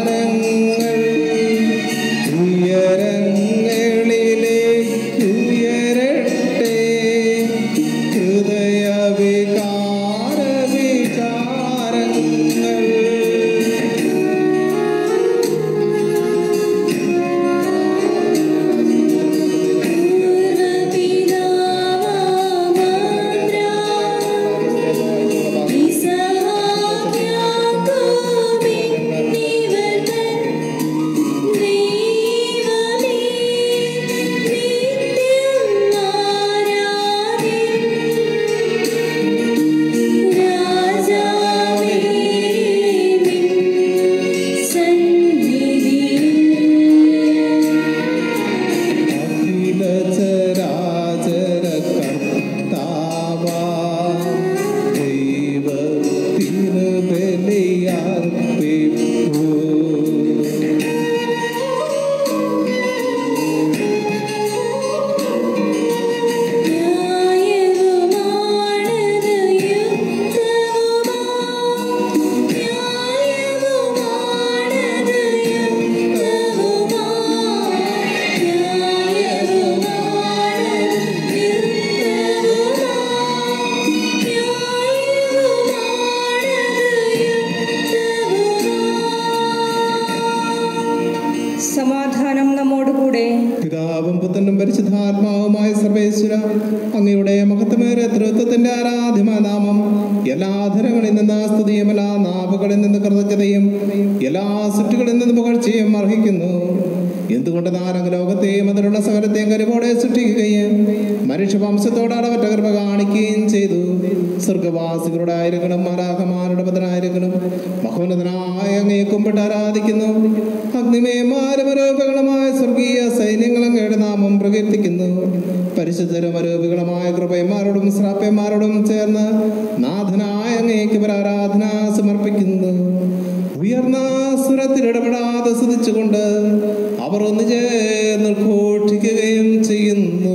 പരിശുദ്ധാത്മാവുമായ സർവേശ്വര അങ്ങയുടെ മഹത്വമേറെ തൃത്വത്തിന്റെ ആരാധ്യമായ നാമം എല്ലാ ധരങ്ങളിൽ നിന്ന് സ്തുതിയും എല്ലാ നാവുകളിൽ നിന്ന് കൃതജ്ഞതയും എല്ലാ സൃഷ്ടികളിൽ നിന്ന് പുകഴ്ചയും അർഹിക്കുന്നു എന്തുകൊണ്ട് നാരങ്ങ ലോകത്തെയും അതിലുള്ള സകലത്തെയും കരുപോടെ സൃഷ്ടിക്കുകയും മനുഷ്യവംശത്തോട് അടവറ്റ കൃപ കാണിക്കുകയും ചെയ്തു സ്വർഗവാസികളുടെ ആയിരങ്ങളും മലാഹമാരുടെ പതിനായിരങ്ങളും മഹോന്നതനായ അങ്ങേ കുമ്പിട്ട് ആരാധിക്കുന്നു അഗ്നിമയമാരും അരൂപകളുമായ സ്വർഗീയ സൈന്യങ്ങൾ അങ്ങയുടെ നാമം പ്രകീർത്തിക്കുന്നു പരിശുദ്ധരും അരൂപികളുമായ കൃപയന്മാരോടും ശ്രാപ്യന്മാരോടും ചേർന്ന് നാഥനായ അങ്ങേക്ക് ആരാധന സമർപ്പിക്കുന്നു ഉയർന്ന സ്വരത്തിൽ ഇടപെടാതെ സ്തുതിച്ചുകൊണ്ട് അവർ ഒന്ന് ചേർന്ന് ഘോഷിക്കുകയും ചെയ്യുന്നു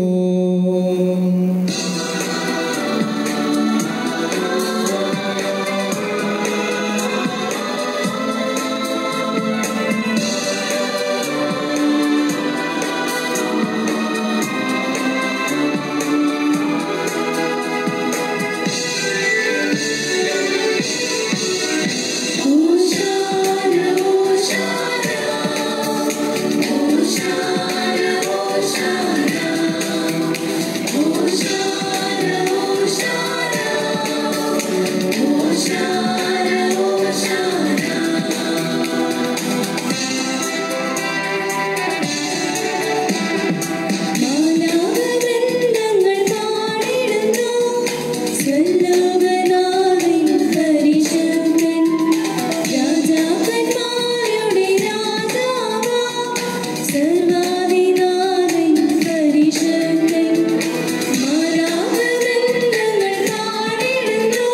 മാനവവൃന്ദങ്ങൾ പാടിടുന്നു സ്വലോകനാഥൻ പരിശുദ്ധൻ രാജാക്കന്മാരുടെ രാജാവാം സർവാധിനാഥൻ പരിശുദ്ധൻ മാനവവൃന്ദങ്ങൾ പാടിടുന്നു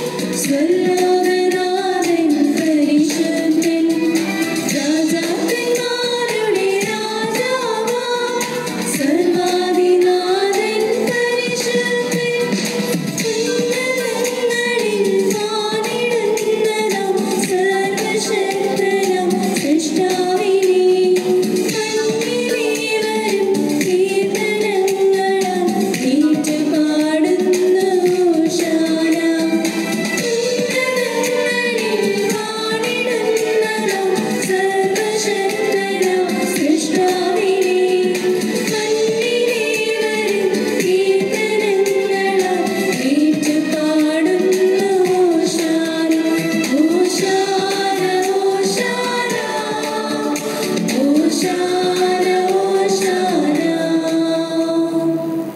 സ്വലോകനാഥൻ പരിശുദ്ധൻ രാജാക്കന്മാരുടെ രാജാവാം സർവാധിനാഥൻ പരിശുദ്ധൻ ഉന്നതങ്ങളിൽ വാണിടുന്നതാം സർവശക്തനാം സൃഷ്ടാവിനെ മണ്ണിലേവരും കീർത്തനങ്ങളാൽ ഏറ്റുപാടുന്നു ശാന ഉന്നതങ്ങളിൽ വാണിടുന്നതാം സർവശക്തനാം സൃഷ്ടാവിനെ മണ്ണിലേവരും കീർത്തനങ്ങളാൽ ഏറ്റുപാടുന്നു ശാന ഓശാന ഓശാന ഓശാന ഓശാന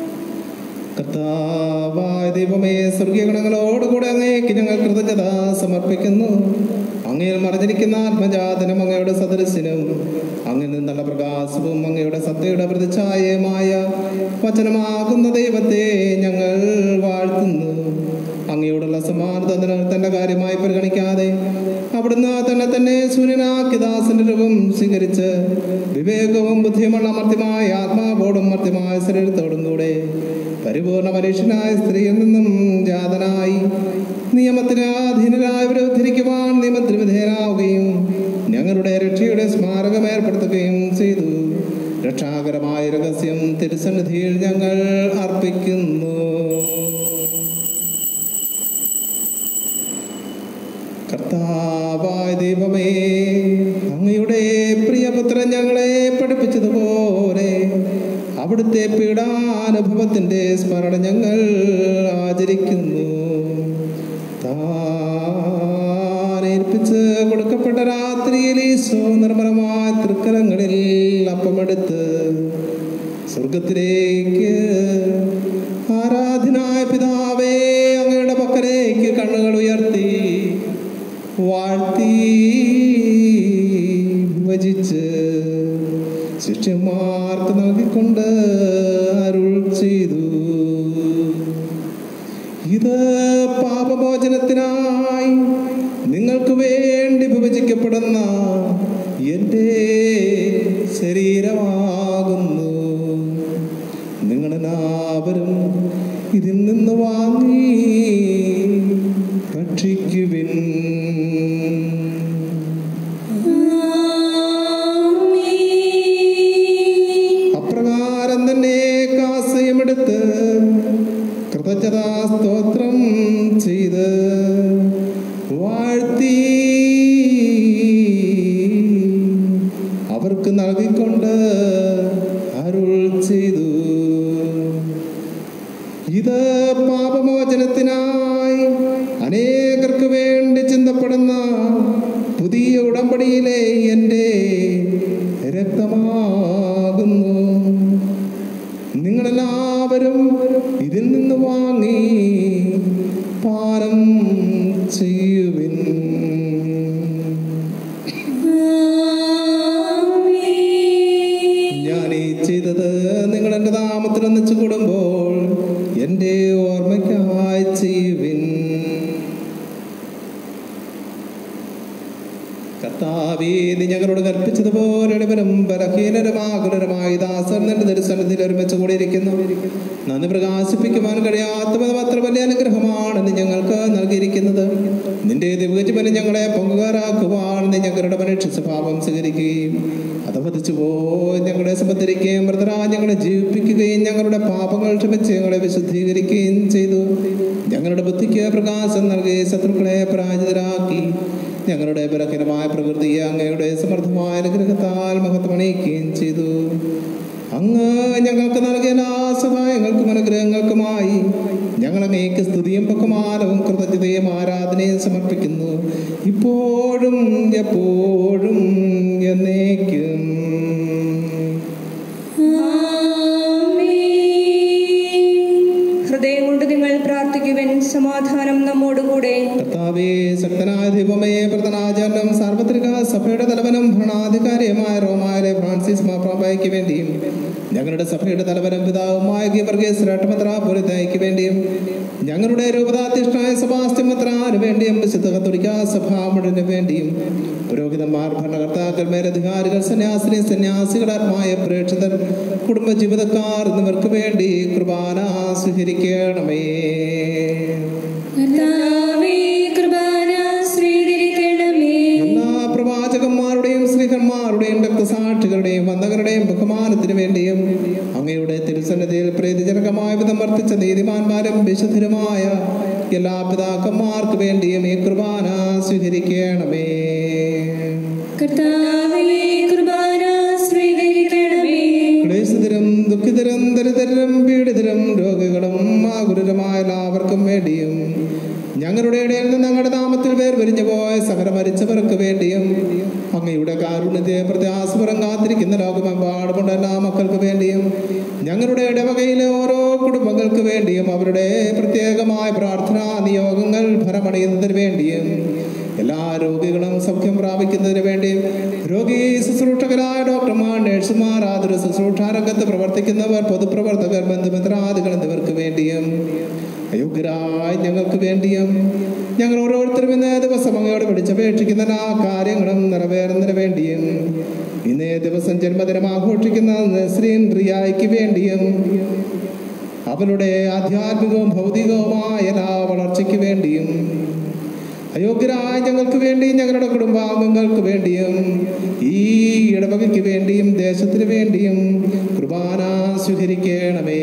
കർത്താവായ ദൈവമേ സ്വർഗീയഗണങ്ങളോടുകൂടെ അങ്ങേക്ക് ഞങ്ങൾ കൃതജ്ഞത സമർപ്പിക്കുന്നു അങ്ങയിൽ മറഞ്ഞിരിക്കുന്ന ആത്മജാതനും അങ്ങയുടെ സദൃശനും അങ്ങിൽ നിന്നുള്ള പ്രകാശവും അങ്ങയുടെ സത്യയുടെ പ്രതിച്ഛായമായ വചനമാകുന്ന ദൈവത്തെ ഞങ്ങൾ വാഴ്ത്തുന്നു അങ്ങയോടുള്ള സമാനത തന്റെ കാര്യമായി പരിഗണിക്കാതെ അവിടുന്ന് തന്നെ തന്നെ ശൂന്യനാക്കി ദാസന്റെ രൂപം സ്വീകരിച്ച് വിവേകവും ബുദ്ധിയുമുള്ള മർത്യമായ ആത്മാവോടും മർത്യമായ ശരീരത്തോടും കൂടെ പരിപൂർണ മനുഷ്യനായ സ്ത്രീയിൽ നിന്നും ജാതനായി നിയമത്തിന് അധീനരായവരെ ഉദ്ധരിക്കുവാൻ നിയമത്തിന് വിധേയനാവുകയും ഞങ്ങളുടെ രക്ഷയുടെ സ്മാരകം ഏർപ്പെടുത്തുകയും ചെയ്തു രക്ഷാകരമായ രഹസ്യം തിരുസന്നിധിയിൽ ഞങ്ങൾ അർപ്പിക്കുന്നു കർത്താവായ ദൈവമേ അങ്ങയുടെ പ്രിയപുത്രൻ ഞങ്ങളെ പഠിപ്പിച്ചതുപോലെ അവിടുത്തെ പീഡാനുഭവത്തിന്റെ സ്മരണ ഞങ്ങൾ ആചരിക്കുന്നു താനേൽപ്പിച്ച് കൊടുക്കപ്പെട്ട രാത്രിയിൽ ഈശോ നിർമ്മലമായ തൃക്കരങ്ങളിൽ അപ്പമെടുത്ത് സ്വർഗത്തിലേക്ക് ആരാധനായ പിതാവേ അങ്ങയുടെ പക്കലേക്ക് കണ്ണുകൾ ഉയർത്തി വാഴ്ത്തി വിഭജിച്ച് ശിഷ്യന്മാർക്ക് നൽകിക്കൊണ്ട് അരുൾ ചെയ്തു ഇത് പാപമോചനത്തിനായി നിങ്ങൾക്ക് വേണ്ടി വിഭജിക്കപ്പെടുന്ന എൻ്റെ ശരീരമാകുന്നു നിങ്ങളെല്ലാവരും ഇതിൽ നിന്ന് വാങ്ങി ഭക്ഷിക്കുവിൻ അപ്രകാരം തന്നെ കാസയമെടുത്ത് കൃതജ്ഞതാ സ്തോത്രം ചെയ്ത് പുതിയ ഉടമ്പടിയിലെ എൻ്റെ രക്തമാകുന്നു നിങ്ങളെല്ലാവരും ഇതിൽ നിന്ന് വാങ്ങി പാനം ചെയ്യുവിൻ ഞാൻ ഈ ചെയ്തത് നിങ്ങൾ എൻ്റെ നാമത്തിൽ ഒന്നിച്ചു കൂടുമ്പോൾ എൻ്റെ ഓർമ്മയ്ക്കായി ചെയ്യുവിൻ കർത്താവേ നീ ഞങ്ങളോട് കൽപ്പിച്ചതുപോലെ എളിവനും ബലഹീനരുമാകുലരുമായി ദാസൻ നിന്റെ തിരുസന്നിധിയിൽ ഒരുമിച്ച് കൂടിയിരിക്കുന്നു നന്ദി പ്രകാശിപ്പിക്കുവാൻ കഴിയാത്തത് അത്ര വലിയ അനുഗ്രഹമാണ് നീ ഞങ്ങൾക്ക് നൽകിയിരിക്കുന്നത് നിന്റെ ദിവ്യജീവനെ ഞങ്ങളെ പൊങ്കുകാരാക്കുവാൻ നീ ഞങ്ങളുടെ മനുഷ്യ സ്വഭാവം സ്വീകരിക്കുകയും അതപതിച്ചു പോയി ഞങ്ങളെ സംബന്ധിക്കുകയും മൃതരാ ഞങ്ങളെ ജീവിപ്പിക്കുകയും ഞങ്ങളുടെ പാപങ്ങൾ ക്ഷമിച്ച് ഞങ്ങളെ വിശുദ്ധീകരിക്കുകയും ചെയ്തു ഞങ്ങളുടെ ബുദ്ധിക്ക് പ്രകാശം നൽകി ശത്രുക്കളെ പരാജിതരാക്കി ഞങ്ങളുടെ ബലഹീനമായ പ്രകൃതിയെ അങ്ങയുടെ സമർത്ഥമായ അനുഗ്രഹത്താൽ മഹത്വമണിയിക്കുകയും ചെയ്തു അങ്ങ് ഞങ്ങൾക്ക് നൽകിയ എല്ലാ സഹായങ്ങൾക്കും അനുഗ്രഹങ്ങൾക്കുമായി ഞങ്ങൾ അങ്ങേക്ക് സ്തുതിയും ബഹുമാനവും കൃതജ്ഞതയും ആരാധനയും സമർപ്പിക്കുന്നു ഇപ്പോഴും എപ്പോഴും എന്നേക്കും ഹൃദയം കൊണ്ട് നിങ്ങൾ പ്രാർത്ഥിക്കുവൻ സമാധാനം നമ്മോടുകൂടെ കർത്താവേ ശക്തനായ ദൈവമേ പ്രധാനാചാര്യനും സാർവത്രിക സഭയുടെ തലവനും ഭരണാധികാരിയുമായ റോമായിലെ ഫ്രാൻസിസ് മാപ്രാബായ്ക്ക് വേണ്ടിയും ഞങ്ങളുടെ സഭയുടെ തലവനും പിതാവുമായ ഗീവർഗീസ് രട്ടമത്രാപുരതയ്ക്ക് വേണ്ടിയും ഞങ്ങളുടെ രൂപതാധ്യക്ഷനായ സഭാസ്ത്യമത്രാന് വേണ്ടിയും വിശുദ്ധ കത്തോലിക്ക സഭാ മുഴുവന് വേണ്ടിയും പുരോഹിതന്മാർ ഭരണകർത്താക്കൾ മേലധികാരികൾ സന്യാസിനി സന്യാസികളാത്മായ പ്രേക്ഷിതർ കുടുംബ ജീവിതക്കാർ എന്നിവർക്ക് വേണ്ടി കുർബാന സ്വീകരിക്കണമേ കർത്താവേ കൃപാന സ്വീകരിക്കണമേ എല്ലാ പ്രവാചകന്മാരുടെയും സ്ത്രീകന്മാരുടെയും രക്തസാക്ഷികളുടെയും വന്ദകരുടെയും ബഹുമാനത്തിന് വേണ്ടിയും അങ്ങയുടെ തിരുസന്നിധിയിൽ പ്രീതിജനകമായ വിധം വർത്തിച്ച നീതിമാന്മാരും വിശുദ്ധരുമായ എല്ലാ പിതാക്കന്മാർക്ക് വേണ്ടിയും ഈ കുർബാന സ്വീകരിക്കണമേ കർത്താവേ കൃപാന സ്വീകരിക്കണമേ ക്ലേശിതരും ദുഃഖിതരും ദരിദ്രരും പീഡിതരും രോഗികളും ആകുലരുമായ എല്ലാവർക്കും വേണ്ടിയും ഞങ്ങളുടെ ഇടയിൽ നിന്ന് ഞങ്ങളുടെ നാമത്തിൽ പേർ വിരിഞ്ഞു പോയ സകല മരിച്ചവർക്ക് വേണ്ടിയും അങ്ങയുടെ കാരുണ്യത്തെ പ്രത്യാസപരം കാത്തിരിക്കുന്ന ലോകമെമ്പാടുമുള്ള എല്ലാ മക്കൾക്ക് വേണ്ടിയും ഞങ്ങളുടെ ഇടവകയിലെ ഓരോ കുടുംബങ്ങൾക്ക് വേണ്ടിയും അവരുടെ പ്രത്യേകമായ പ്രാർത്ഥനാ നിയോഗങ്ങൾ ഫലമണിയുന്നതിന് വേണ്ടിയും എല്ലാ രോഗികളും സൗഖ്യം പ്രാപിക്കുന്നതിന് വേണ്ടി രോഗി ശുശ്രൂഷകരായ ഡോക്ടർമാർ നഴ്സുമാർ ആതുര ശുശ്രൂഷ രംഗത്ത് പ്രവർത്തിക്കുന്നവർ പൊതുപ്രവർത്തകർ ബന്ധുമിത്രാദികൾ എന്നിവർക്ക് വേണ്ടിയും അയോഗ്യരായ ഞങ്ങൾക്ക് വേണ്ടിയും ഞങ്ങൾ ഓരോരുത്തരും ഇന്നേ ദിവസം അങ്ങയോട് പിടിച്ചപേക്ഷിക്കുന്ന എല്ലാ കാര്യങ്ങളും നിറവേറുന്നതിന് വേണ്ടിയും ഇന്നേ ദിവസം ജന്മദിനം ആഘോഷിക്കുന്ന നസ്രീൻ റിയായ്ക്ക് വേണ്ടിയും അവളുടെ ആധ്യാത്മികവും ഭൗതികവുമായ എല്ലാ വളർച്ചയ്ക്ക് വേണ്ടിയും അയോഗ്യരായ ഞങ്ങൾക്ക് വേണ്ടി ഞങ്ങളുടെ കുടുംബാംഗങ്ങൾക്ക് വേണ്ടിയും ഈ ഇടവകയ്ക്ക് വേണ്ടിയും ദേശത്തിന് വേണ്ടിയും കുർബാന സ്വീകരിക്കണമേ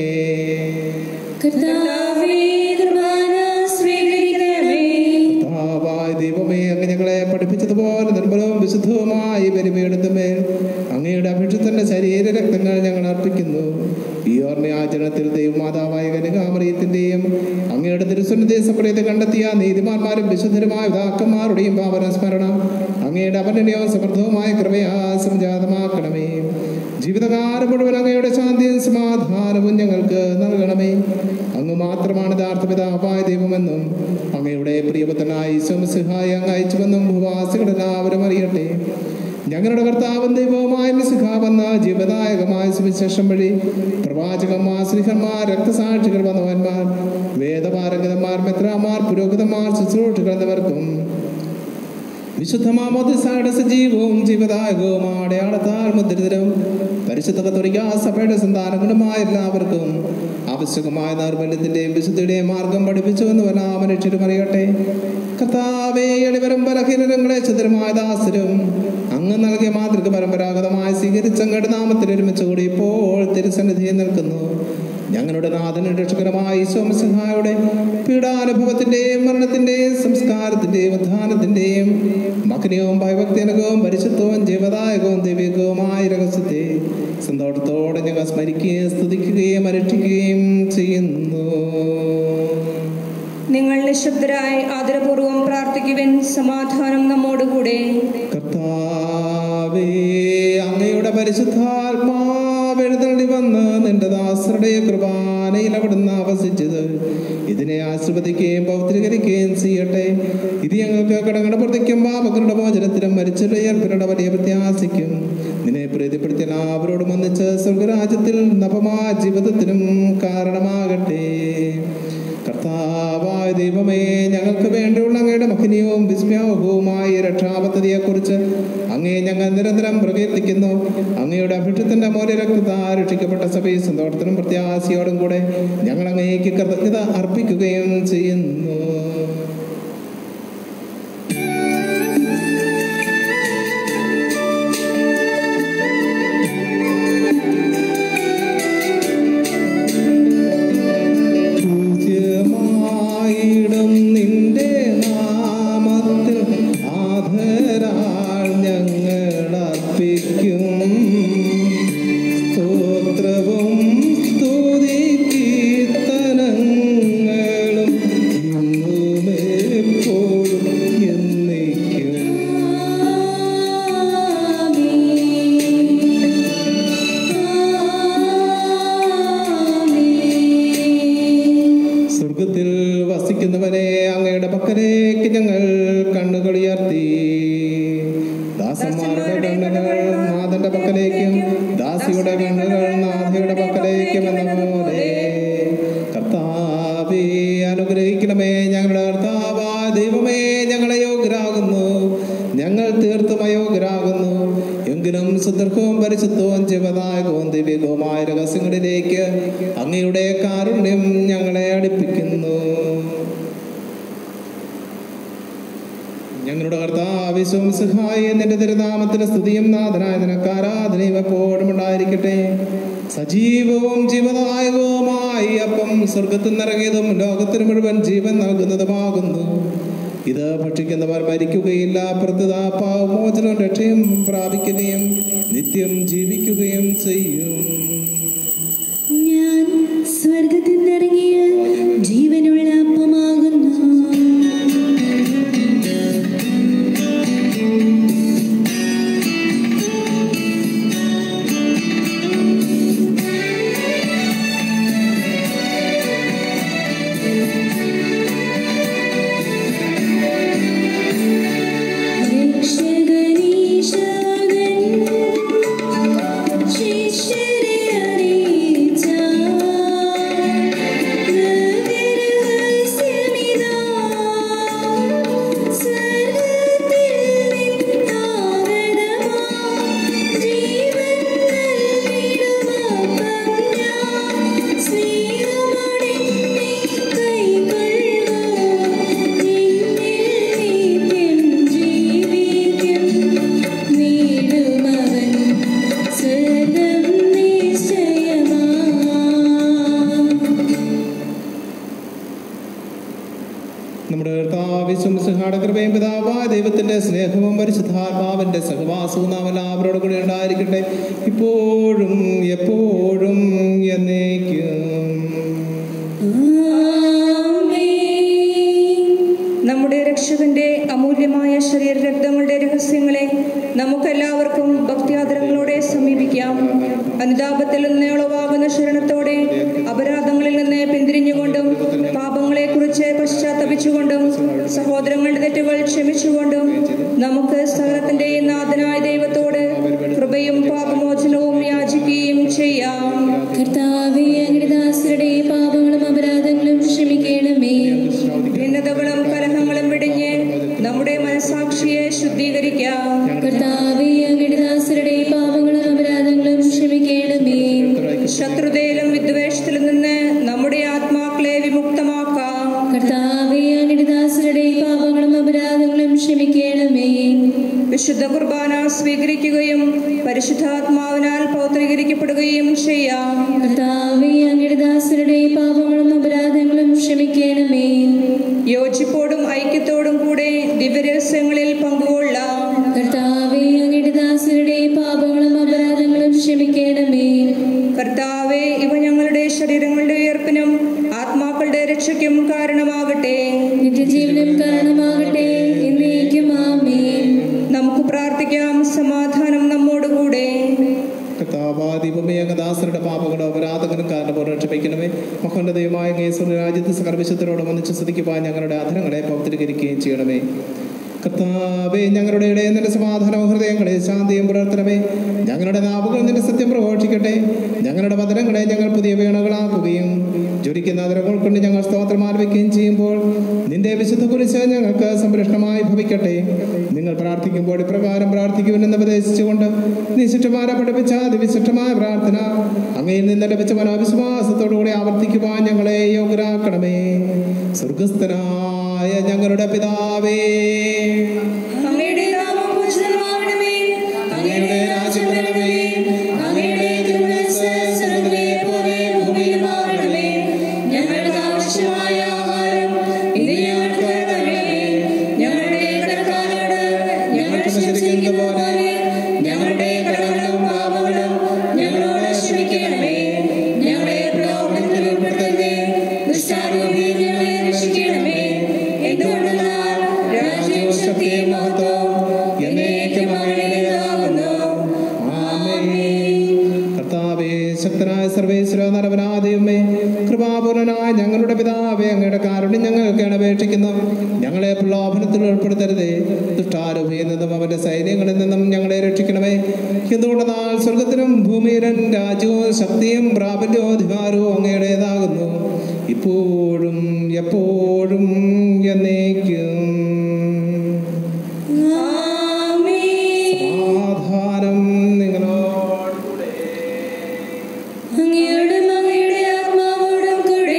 കർത്താവേ കൃപാന സ്വീകരിക്കണമേ കർത്താവായ ദൈവമേ അങ്ങ് ഞങ്ങളെ പഠിപ്പിച്ചതുപോലെ നിർമ്മലവും വിശുദ്ധവുമായി ബലിപീഠത്തുമേൽ അങ്ങയുടെ അഭിഷിക്തന്റെ ശരീര രക്തങ്ങൾ ഞങ്ങൾ അർപ്പിക്കുന്നു ഈ ഓർമ്മയാചരണത്തിൽ ദൈവമാതാവായ കനകാമറിയത്തിന്റെയും അങ്ങയുടെ തിരുസന്നിധി സപ്രയത്തെ കണ്ടെത്തിയ നീതിമാന്മാരും വിശുദ്ധരുമായ പിതാക്കന്മാരുടെയും പാവന സ്മരണ അങ്ങയുടെ അപന്നനവും സമൃദ്ധവുമായ കൃപയാ സംജാതമാക്കണമേ ജീവിതകാലം മുഴുവൻ അങ്ങയുടെ ശാന്തിയും സമാധാനവും ഞങ്ങൾക്ക് നൽകണമേ അങ്ങ് മാത്രമാണ് യഥാർത്ഥ പിതാവായ ദൈവമെന്നും അങ്ങയുടെ പ്രിയപുത്രനായ ഈശ്വരസിഹായി അങ്ങ് അയച്ചുവെന്നും ഭൂവാസികളെല്ലാവരും അറിയട്ടെ ഞങ്ങളുടെ കർത്താവും ദൈവവുമായ മിസിഹാവെന്ന ജീവദായകമായ സുവിശേഷം വഴി പ്രവാചകന്മാർ ശ്രീഹന്മാർ രക്തസാക്ഷികൾ വന്നവന്മാർ വേദപാരംഗതന്മാർ മെത്രാമാർ പുരോഹിതന്മാർ ശുശ്രൂഷകൾ എന്നിവർക്കും വിശുദ്ധമാമോദിസായുടെ സജീവവും ജീവദായകവും അടയാളത്താൽ മുദ്രിതരും പരിശുദ്ധ കത്തോലിക്ക സഭയുടെ സന്താനങ്ങളുമായ എല്ലാവർക്കും ആവശ്യകമായ നൈർമല്യത്തിന്റെയും വിശുദ്ധിയുടെയും മാർഗം പഠിപ്പിച്ചു എന്ന് എല്ലാ മനുഷ്യരും അറിയട്ടെ കർത്താവേ എളിവരും ബലഹീനരങ്ങളെ ചതുരമായ ദാസരും അങ്ങ് നൽകിയ മാതൃക പരമ്പരാഗതമായി സ്വീകരിച്ച അങ്ങയുടെ നാമത്തിൽ ഒരുമിച്ച് കൂടി ഇപ്പോൾ തിരുസന്നിധിയിൽ നിൽക്കുന്നു ഞങ്ങളുടെ നാഥനും രക്ഷകരമായ ഈശോമസിഹായുടെ പീഡാനുഭവത്തിന്റെയും മരണത്തിന്റെയും സംസ്കാരത്തിന്റെയും ഉദ്ധാനത്തിന്റെയും മകനവും ഭയഭക്തിനകവും പരിശുദ്ധവും ജീവദായകവും ദൈവികവുമായ രഹസ്യത്തെ സന്തോഷത്തോടെ ഞങ്ങൾ സ്മരിക്കുകയും സ്തുതിക്കുകയും അനുഷ്ഠിക്കുകയും ചെയ്യുന്നു നിങ്ങൾ നിശബ്ദരായി ആദരപൂർവ്വം പ്രാർത്ഥിക്കുവിൻ സമാധാനം നമ്മോടുകൂടെ കർത്താവേ അങ്ങയുടെ പരിശുദ്ധാത്മാവ് എഴുന്നള്ളി വന്ന് നിന്റെ ദാസരുടെ കൃപാനയിൽ അവിടുന്ന് ആവസിച്ചത് ഇതിനെ ആശീർവദിക്കുകയും പൗത്രീകരിക്കുകയും ചെയ്യട്ടെ ഇത് ഞങ്ങൾക്ക് കടങ്ങളുടെ പ്രതിക്കും പാപങ്ങളുടെ മോചനത്തിനും മരിച്ചുള്ള ഏർപ്പെടേണ്ട വലിയ പ്രത്യാശിക്കും നിന്നെ പ്രീതിപ്പെടുത്തിയ എല്ലാവരോടും ഒന്നിച്ച് സ്വർഗരാജ്യത്തിൽ നവമാ ജീവിതത്തിനും കാരണമാകട്ടെ കർത്താവായ ദൈവമേ ഞങ്ങൾക്ക് വേണ്ടിയുള്ള അങ്ങയുടെ മഹനീയവും വിസ്മയവുമായ രക്ഷാപദ്ധതിയെക്കുറിച്ച് അങ്ങേ ഞങ്ങൾ നിരന്തരം പ്രകീർത്തിക്കുന്നു അങ്ങയുടെ അഭിഷത്തിന്റെ മൂല്യ രക്തത്താൽ രക്ഷിക്കപ്പെട്ട സഭയിൽ സന്തോഷത്തിനും പ്രത്യാശയോടും കൂടെ ഞങ്ങൾ അങ്ങേക്ക് കൃതജ്ഞത അർപ്പിക്കുകയും ചെയ്യുന്നു പൂജ്യമായിടും നിന്റെ നാമത്തിൽ ആധരാൾ ഞങ്ങൾ അർപ്പിക്കും സ്തോത്രവും സ്തുതി കീർത്തനങ്ങളും ഇന്നും എപ്പോഴും എന്നേക്കും സ്വർഗത്തിൽ വസിക്കുന്നവനെ അങ്ങയുടെ പക്കലേക്ക് ഞങ്ങൾ കണ്ണുകൾ ഉയർത്തി ദാസന്മാരുടെ കണ്ണുകൾ നാഥന്റെ പക്കലേക്കും ദാസിയുടെ കണ്ണുകൾ നാഥയുടെ പക്കലേക്കും എന്ന പോലെ കർത്താവേ അനുഗ്രഹിക്കണമേ ഞങ്ങളുടെ കർത്താവാ ദൈവമേ ഞങ്ങളെ യോഗ്യരാകുന്നു ഞങ്ങൾ തീർത്തും അയോഗ്യരാകുന്നു എങ്കിലും സുദീർഘവും പരിശുദ്ധവും ജീവദായകവും ദിവ്യകവുമായ രഹസ്യങ്ങളിലേക്ക് അങ്ങയുടെ കാരുണ്യം ഞങ്ങളെ അടുപ്പിക്കുന്നു ഞങ്ങളുടെ കർത്താവിശ്വം സഹായി നിന്റെ തിരുനാമത്തിന് സ്തുതിയും നാഥനായ നിനക്ക് ആരാധനയും എപ്പോഴും ഉണ്ടായിരിക്കട്ടെ സജീവവും ജീവദായകവുമായി അപ്പം സ്വർഗത്തിൽ നിന്നിറങ്ങിയതും ലോകത്തിന് മുഴുവൻ ജീവൻ നൽകുന്നതുമാകുന്നു ഇത് ഭക്ഷിക്കുന്നവർ മരിക്കുകയില്ല പ്രത്യത പാവമോചനവും രക്ഷയും പ്രാപിക്കുകയും നിത്യം ജീവിക്കുകയും ചെയ്യും ഞാൻ സ്വർഗത്തിൽ നിന്നിറങ്ങിയ ജീവനുള്ള അപ്പമാകുന്നു രക്ഷകനീശോദൻ ശിഷ്യരെ അറിയിച്ച നഗരഹസ്യമിതാ. സ്വർഗ്ഗത്തിൽ നിന്നാഗതമാം ജീവൻ നൽകിടുമപ്പം ഞാൻ. സ്നേഹമോടെ നീ കൈക്കൊള്ളുക. നിന്നിൽ നിത്യം ജീവിക്കും നേടുമവൻ സ്വർഗ്ഗം നിശ്ചയമാ നമ്മുടെ കർത്താവിശ്വം സിഹാട കൃപയും പിതാവായ ദൈവത്തിന്റെ സ്നേഹവും പരിശുദ്ധാത്മാവിന്റെ സഹവാസവും നാം എല്ലാവരോടും കൂടി ഉണ്ടായിരിക്കട്ടെ ഇപ്പോഴും എപ്പോഴും എന്നേക്കും നമ്മുടെ രക്ഷകന്റെ അമൂല്യമായ ശരീര രക്തങ്ങളുടെ രഹസ്യങ്ങളെ നമുക്കെല്ലാവർക്കും ഭക്തിയാദരങ്ങളോടെ സമീപിക്കാം അനുതാപത്തിൽ നിന്ന് ഉളവാകുന്ന ശരണത്തോടെ അപരാധങ്ങളിൽ നിന്ന് പിന്തിരിഞ്ഞുകൊണ്ടും പാപങ്ങളെക്കുറിച്ച് പശ്ചാത്തപിച്ചുകൊണ്ടും സഹോദരങ്ങളുടെ തെറ്റുകൾ ക്ഷമിച്ചുകൊണ്ടും നമുക്ക് സകലത്തിന്റെ നാഥനായ ദൈവത്തോട് കൃപയും പാപമോചനവും യാചിക്കുകയും ചെയ്യാം കർത്താവേ അങ്ങയുടെ ദാസരുടെ പാപങ്ങളും അപരാധങ്ങളും ക്ഷമിക്കണമേ ഭിന്നതകളും കലഹങ്ങളും വെടിഞ്ഞ് നമ്മുടെ മനസാക്ഷിയെ ശുദ്ധീകരിക്കാം കർത്താവേ അങ്ങയുടെ ദാസരുടെ പാപങ്ങളും അപരാധങ്ങളും ക്ഷമിക്കണമേ ശത്രുതയിലും വിദ്വേഷത്തിലും നിന്ന് നമ്മുടെ ആത്മാക്കളെ വിമുക്തമാക്കാം കർത്താവേ അങ്ങയുടെ ദാസരുടെ പാപങ്ങളും അപരാധങ്ങളും ക്ഷമിക്കണമേ വിശുദ്ധ കുർബാന സ്വീകരിക്കുകയും പരിശുദ്ധാത്മാവിനാൽ പൗത്രീകരിക്കപ്പെടുകയും ചെയ്യാം കർത്താവേ അങ്ങയുടെ ദാസരുടെ പാപങ്ങളും അപരാധങ്ങളും ക്ഷമിക്കണമേ യോജിപ്പോടും ഐക്യത്തോടും കൂടെ ദിവ്യരഹസ്യങ്ങളിൽ പങ്കുകൊള്ളാം കർത്താവേ അങ്ങയുടെ ദാസരുടെ പാപങ്ങളും അപരാധങ്ങളും ക്ഷമിക്കണമേ കർത്താവെ ഇവ ഞങ്ങളുടെ ശരീരങ്ങളുടെ ഉയർപ്പിനും ആത്മാക്കളുടെ രക്ഷയ്ക്കും കാരണമാകട്ടെ പ്രാർത്ഥിക്കാം സമാധാനം നമ്മോടുകൂടെ കർത്താവാദീപമേ അങ്ങദാസരുടെ പാപങ്ങളും അപരാധങ്ങളും കാരണം ക്ഷമിക്കണമേ മഹോന്നതയുമായ കേസുള്ള രാജ്യത്ത് സകർവിശുദ്ധരോട് വന്നിച്ച് സ്തുതിക്കുവാൻ ഞങ്ങളുടെ അധരങ്ങളെ പവിത്രീകരിക്കുകയും ചെയ്യണമേ കർത്താവേ ഞങ്ങളുടെ ഇടയിൽ നിന്റെ സമാധാനവും ഹൃദയങ്ങളെ ശാന്തിയും പുലർത്തണമേ ഞങ്ങളുടെ നാവുകൾ നിന്റെ സത്യം പ്രഘോഷിക്കട്ടെ ഞങ്ങളുടെ വചനങ്ങളെ ഞങ്ങൾ പുതിയ വീണകളാക്കുകയും ജ്വലിക്കുന്ന അതിരകൾ കൊണ്ട് ഞങ്ങൾ സ്തോത്രം ആലപിക്കുകയും ചെയ്യുമ്പോൾ നിന്റെ വിശുദ്ധ കുറിച്ച് ഞങ്ങൾക്ക് സംരക്ഷണമായി ഭവിക്കട്ടെ നിങ്ങൾ പ്രാർത്ഥിക്കുമ്പോൾ ഇപ്രകാരം പ്രാർത്ഥിക്കുമെന്ന് ഉപദേശിച്ചുകൊണ്ട് നീ ചുറ്റുമാരെ പഠിപ്പിച്ച അതിവിശിഷ്ടമായ പ്രാർത്ഥന അങ്ങയിൽ നിന്ന് ലഭിച്ച മനോവിശ്വാസത്തോടുകൂടി ആവർത്തിക്കുവാൻ ഞങ്ങളെ യോഗ്യരാക്കണമേ സ്വർഗസ്ഥനായ ഞങ്ങളുടെ പിതാവേ അങ്ങയുടെ നാമം പൂജിതമാകണമേ അങ്ങയുടെ രാജ്യം വരണമേ അങ്ങയുടെ തിരുമനസ്സ് സ്വർഗ്ഗത്തിലെ പോലെ ഭൂമിയിലുമാകണമേ ഞങ്ങൾക്ക് ആവശ്യമായ ആഹാരം ഇന്ന് ഞങ്ങൾക്ക് തരണമേ ഞങ്ങളുടെ കടക്കാരോട് ഞങ്ങൾ ക്ഷമിച്ചിരിക്കുന്ന പോലെ ഞങ്ങളുടെ കടങ്ങളും പാപങ്ങളും ഞങ്ങളോട് ക്ഷമിക്കണമേ ഞങ്ങളെ പ്രലോഭനത്തിൽ ഉൾപ്പെടുത്തരുതേ ദുഷ്ടാരൂപിയിൽ ഞങ്ങളെ രക്ഷിക്കണമേ എന്തുകൊണ്ടെന്നാൽ രാജ്യവും ശക്തിയും മഹത്വവും എന്നേക്കും അങ്ങയുടേതാകുന്നു ആമേൻ കർത്താവേ ശക്തനായ സർവേശ്വര നരവനാദയമേ കൃപാപൂർണനായ ഞങ്ങളുടെ പിതാവേ അങ്ങയുടെ കാരുണ്യം ഞങ്ങൾക്കാണ് അപേക്ഷിക്കുന്നു ഞങ്ങളെ പ്രലോഭനത്തിൽ ഉൾപ്പെടുത്തരുതേ ദുഷ്ടാരൂപിയിൽ നിന്നും അവന്റെ സൈന്യങ്ങളിൽ നിന്നും ഞങ്ങളെ രക്ഷിക്കണമേ എന്തുകൊണ്ടെന്നാൽ സ്വർഗത്തിലും ഭൂമിയിലും രാജ്യവും ശക്തിയും പ്രാബല്യവും അധികാരവും അങ്ങയുടേതാകുന്നു ഇപ്പോഴും എപ്പോഴും എന്നേക്കും ആമേൻ സമാധാനം നിങ്ങളോട് അങ്ങയുടെ മകയുടെ ആത്മാവോടും കൂടെ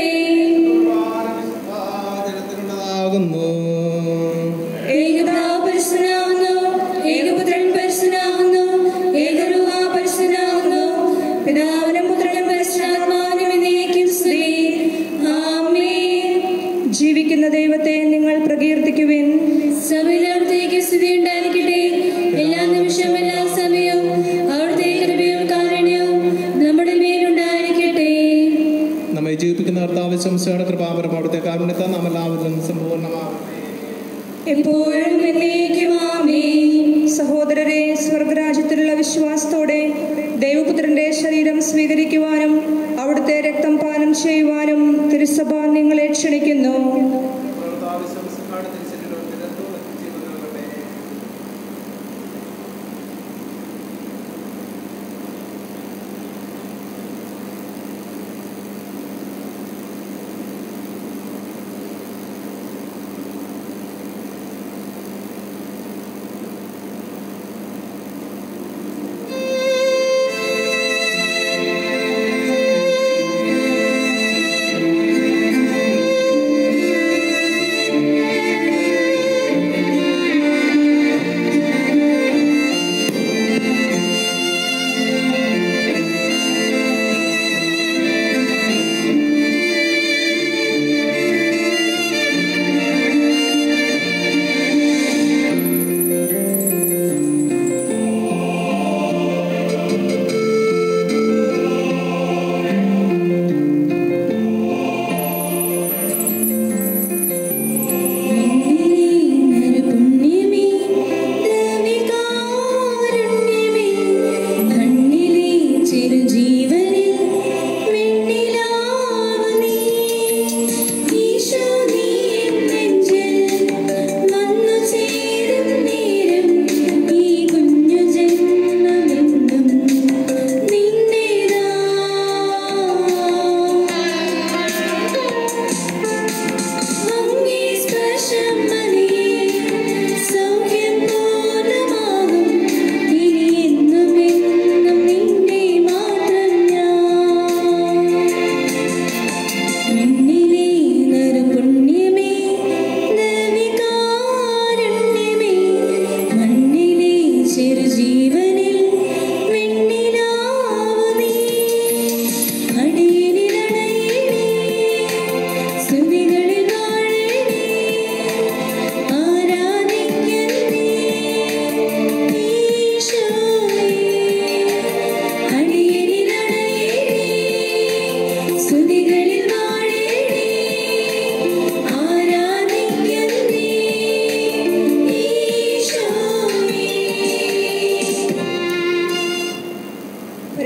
ജനത്തിനുള്ളതാകുന്നു ഏകപിതാവ് പരിശുദ്ധനാകുന്നു ഏകപുത്രൻ പരിശുദ്ധനാകുന്നു ഏകരൂഹ പരിശുദ്ധനാകുന്നു പിതാവിനും പുത്രനും പരിശുദ്ധാത്മാവിനും എന്നേക്കും സ്തുതി ആമേൻ ജീവിക്കുന്ന ദൈവത്തെ നിങ്ങൾ പ്രകീർത്തിക്കുവിൻ സഭയിൽ അവിടുത്തേക്ക് സ്തുതി ഉണ്ടായിരിക്കട്ടെ എല്ലാ നിമിഷവും എല്ലാ സമയവും അവിടുത്തെ കൃപയും കാരുണ്യവും നമ്മുടെ മേലുണ്ടായിരിക്കട്ടെ നമ്മെ ജീവിപ്പിക്കുന്ന കർത്താവ് ശംസയുടെ കൃപാപരം അവിടുത്തെ കാരുണ്യത്താൽ നാം എല്ലാവരും സമ്പൂർണ്ണമാകും എപ്പോഴും എന്നേക്കും ആമേൻ സഹോദരരെ സ്വർഗരാജ്യത്തിലുള്ള വിശ്വാസത്തോടെ ദൈവപുത്രന്റെ ശരീരം സ്വീകരിക്കുവാനും അവിടുത്തെ രക്തം പാനം ചെയ്യുവാനും തിരുസഭ നിങ്ങളെ ക്ഷണിക്കുന്നു യേശുവേ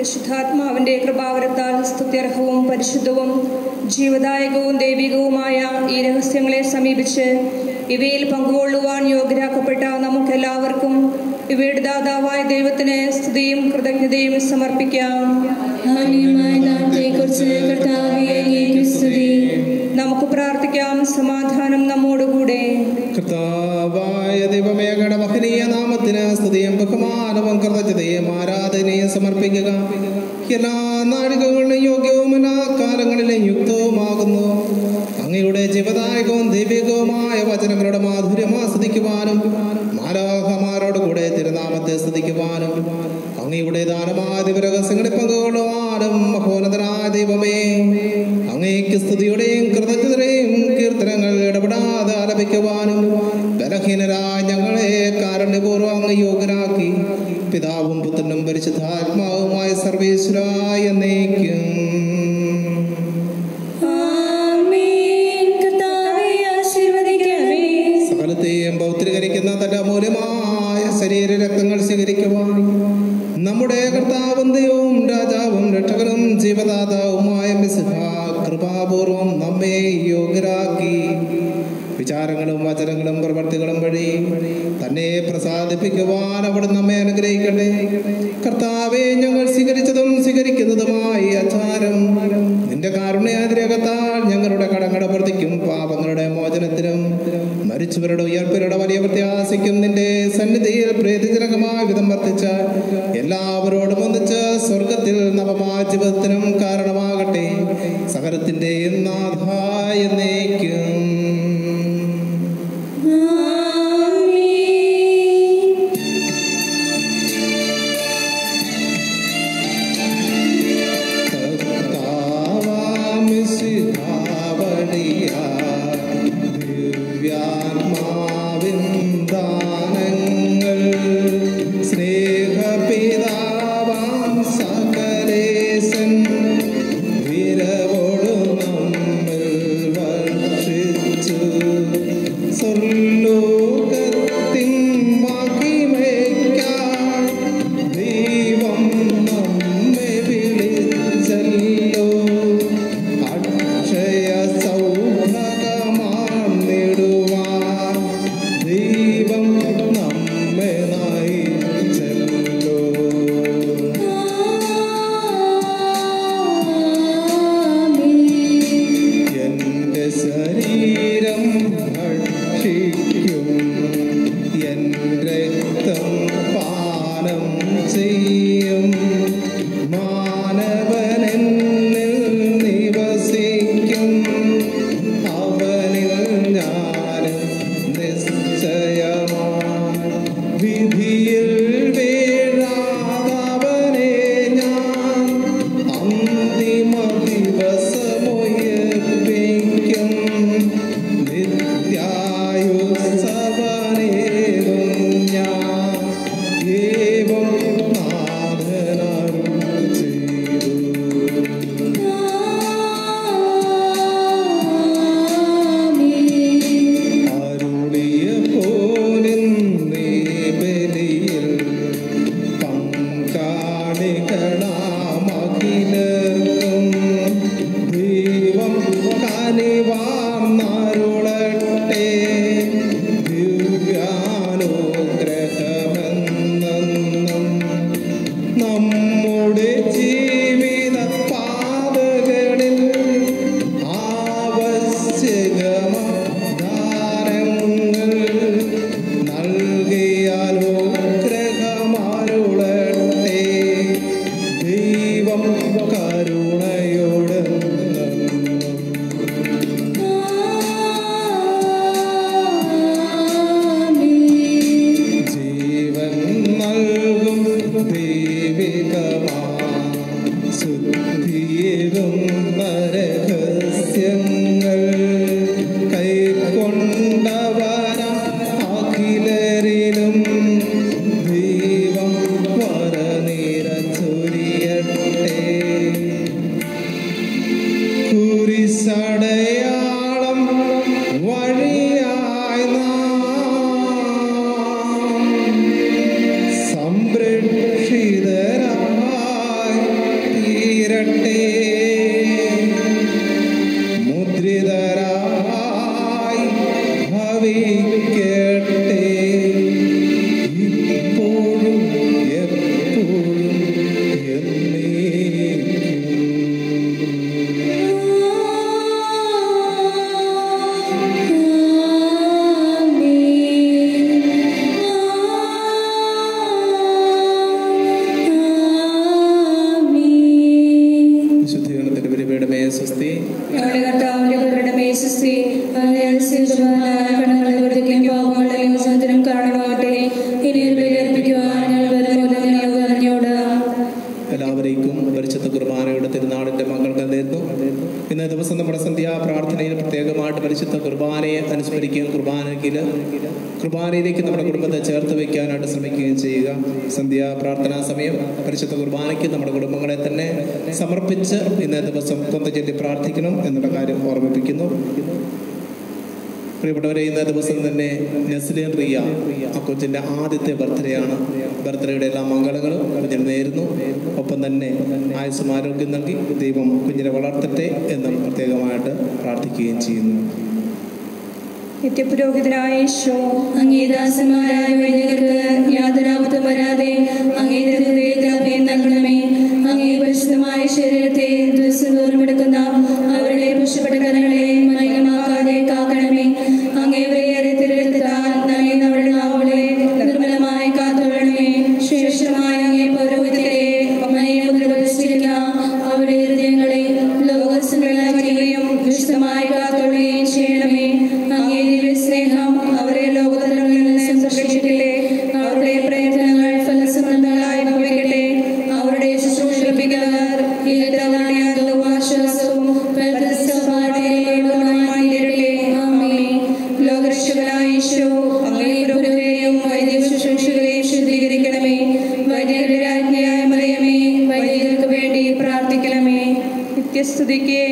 പരിശുദ്ധാത്മാവിന്റെ കൃപാവരത്താൽ സ്തുത്യർഹവും പരിശുദ്ധവും ജീവദായകവും ദൈവികവുമായ ഈ രഹസ്യങ്ങളെ സമീപിച്ച് ഇവയിൽ പങ്കുകൊള്ളുവാൻ യോഗ്യരാക്കപ്പെട്ട നമുക്കെല്ലാവർക്കും ഇവയുടെ ദാതാവായ ദൈവത്തിന് സ്തുതിയും കൃതജ്ഞതയും സമർപ്പിക്കാം ധന്യമായ നാമത്തെക്കുറിച്ച് കർത്താവേ അങ്ങേക്ക് സ്തുതി നമുക്ക് പ്രാർത്ഥിക്കാം സമാധാനം നമ്മോടുകൂടെ കർത്താവായ ദൈവമേ അങ്ങയുടെ മഹനീയ നാമത്തിന് സ്തുതിയും ബഹുമാനവും കൃതജ്ഞതയും ആരാധനയും സമർപ്പിക്കുക എല്ലാ നാഴികകളിലും യോഗ്യവും എല്ലാ കാലങ്ങളിലും യുക്തവുമാകുന്നു അങ്ങയുടെ ജീവദായകവും ദൈവികവുമായ വചനങ്ങളുടെ മാധുര്യം ആസ്വദിക്കുവാനും മാലാഹമാരോട് കൂടെ തിരുനാമത്തെ സ്തുതിക്കുവാനും അങ്ങയുടെ ദാനമായ ദിവരഹസ്യങ്ങളിൽ പങ്കുകൊള്ളുവാനും മഹോന്നതനായ ദൈവമേ അങ്ങേക്ക് സ്തുതിയുടെയും കൃതജ്ഞതയുടെയും കീർത്തനങ്ങൾ ഇടപെടാതെ ആലപിക്കുവാനും ബലഹീനരായ ഞങ്ങളെ കാരുണ്യപൂർവ്വം അങ്ങ് യോഗ്യരാക്കി പിതാവും പുത്രനും പരിശുദ്ധാത്മാവുമായ സർവേശ്വരായ എന്നേക്കും ആമേൻ കർത്താവേ ആശീർവദിക്കണമേ സകലത്തെയും പൗത്രീകരിക്കുന്ന തന്റെ അമൂല്യമായ ശരീര രക്തങ്ങൾ സ്വീകരിക്കുവാൻ നമ്മുടെ കർത്താവും ദൈവവും രാജാവും രക്ഷകനും ജീവദാതാവുമായ മിസ്ഹ കൃപാപൂർവം നമ്മെ യോഗ്യരാക്കി വിചാരങ്ങളും വചനങ്ങളും പ്രവർത്തികളും വഴി തന്നെ പ്രസാദിപ്പിക്കുവാൻ അവിടെ നമ്മെ അനുഗ്രഹിക്കട്ടെ കർത്താവെ ഞങ്ങൾ സ്വീകരിച്ചതും സ്വീകരിക്കുന്നതുമായി അച്ചാരം നിന്റെ കാരുണ്യാതിരകത്താൽ ഞങ്ങളുടെ കടങ്ങളുടെ പ്രവർത്തിക്കും പാപങ്ങളുടെ മോചനത്തിനും മരിച്ചവരുടെ ഉയർപ്പിലുള്ള വലിയ പ്രത്യാശയ്ക്കും നിന്റെ സന്നിധിയിൽ പ്രീതിജനകമായ വിധം വർത്തിച്ച എല്ലാവരോടും ഒന്നിച്ച് സ്വർഗത്തിൽ നവമായ ജീവിതത്തിനും കാരണമാകട്ടെ സകലത്തിന്റെയും നാഥായ എന്നേക്കും ആമേൻ ദിവ്യാത്മാവിന്ദാനങ്ങൾ സ്നേഹപിതാവാം സകലേശൻ വിരവോടു നമ്മൾ വർഷിച്ചു സ്വർലോകത്തിൻ മഹിമയ്ക്കായി ദൈവം നമ്മെ വിളിച്ചല്ലോ അക്ഷയ സൗഭഗമാർന്നിടുവാൻ ദൈവം നമ്മെ നയിച്ചല്ലോ ആമേൻ എന്റെ ശരീരം ഭക്ഷിക്കും എൻ രക്തം പാനം ചെയ്യും മാനവനെന്നിൽ നിവസിക്കും അവനിൽ ഞാനും നിശ്ചയമാണ് വിധിയിൽ വീഴാതവനെ ഞാൻ അന്തിമ ദിവസമുയർപ്പിക്കും നിത്യായുസവനേകും ഞാൻ ഏവം നാഥനരുൾ ചെയ്തു ആമേൻ അരുളിയ പോലിൻ നീ ബലിയിൽ പങ്കാളികളാമഖിലർക്കും ദൈവം കനിവാർന്നരുളട്ടെ ദിവ്യാനുഗ്രഹമെന്നും നമ്മുടെ ജീവിത പാതകളിൽ ആവശ്യകമാരങ്ങൾ നൽകിയാലോ ഗ്രഹമാരുളട്ടെ ദൈവം കരുണയോട് ആമേൻ ജീവൻ നൽകും ദൈവികമാ ശുദ്ധിയേകും രഹസ്യങ്ങൾ കൈക്കൊണ്ടവര അഖിലരിലും ദൈവം വരനിര ചൊരിയട്ടെ കുരിശടയാളം വഴിയായി നാം സംരക്ഷിത പരിശുദ്ധ കുർബാനയെ അനുസ്മരിക്കുകയും കുർബാനയ്ക്ക് കുർബാനയിലേക്ക് നമ്മുടെ കുടുംബത്തെ ചേർത്ത് വയ്ക്കാനായിട്ട് ശ്രമിക്കുകയും ചെയ്യുക സന്ധ്യാ പ്രാർത്ഥനാ സമയം പരിശുദ്ധ കുർബാനയ്ക്ക് നമ്മുടെ കുടുംബങ്ങളെ തന്നെ സമർപ്പിച്ച് ഇന്നേ ദിവസം കൊന്ത ചൊല്ലി പ്രാർത്ഥിക്കണം എന്നുള്ള കാര്യം ഓർമ്മിപ്പിക്കുന്നു പ്രിയപ്പെട്ടവരെ ഇന്നേ ദിവസം തന്നെ നസ്ലിൻ റിയ ആ കൊച്ചിൻ്റെ ആദ്യത്തെ ബർത്ത്ഡേ ആണ് ബർത്ത്ഡേയുടെ എല്ലാ മംഗളങ്ങളും കുഞ്ഞിന് നേരുന്നു ഒപ്പം തന്നെ ആയുസ്സും ആരോഗ്യം നൽകി ദൈവം കുഞ്ഞിനെ വളർത്തട്ടെ എന്നും പ്രത്യേകമായിട്ട് പ്രാർത്ഥിക്കുകയും ചെയ്യുന്നു നിത്യപുരോഹിതനായ ഈശോ അങ്ങേദാസന്മാരായ വൈദികർക്ക് യാതൊരാപത്തും വരാതെ അങ്ങയുടെ ഹൃദയത്തിൽ അഭയം നൽകണമേ അങ്ങേ പരിശുദ്ധമായ ശരീരത്തെ ദിവസം തോറും എടുക്കുന്ന അവരുടെ പുഷ്പപ്പെട്ട കരങ്ങളെ മലിനമാക്കാതെ കാക്കണമേ അങ്ങേവരെയേറെ തിരഞ്ഞെടുത്താൽ നനയുന്ന അവരുടെ നാവുകളെ നിർമ്മലമായി കാത്തുകൊള്ളണമേ ശ്രേഷ്ഠമായ അങ്ങേ പൗരോഹിത്യത്തെ മലിന മുദ്ര പ്രതിഷ്ഠിക്കുന്ന അവരുടെ ഹൃദയങ്ങളെ ലോകസംഘടനയും വിശുദ്ധമായി കാത്തുകൊള്ളുകയും ചെയ്യണമേ അങ്ങേ ദിവ്യ സ്നേഹം അവരെ ലോകതലങ്ങളിൽ നിന്ന് സംരക്ഷിക്കട്ടെ അവരുടെ പ്രയത്നങ്ങൾ ഫലസമൃദ്ധങ്ങളായി ഭവിക്കട്ടെ അവരുടെ ശുശ്രൂഷ ലഭിക്കുന്നവർ ഏതവണയാകും ആശ്വാസവും പ്രതിസമാധികളുമായി തീരട്ടെ ആമേൻ ലോകരക്ഷകനായ ഈശോ അങ്ങേ പുരോഹിതരെയും വൈദിക ശുശ്രൂഷകരെയും ശുദ്ധീകരിക്കണമേ വൈദികരുടെ രാജ്ഞിയായ മറിയമേ വൈദികർക്ക് വേണ്ടി പ്രാർത്ഥിക്കണമേ നിത്യസ്തുതിക്ക്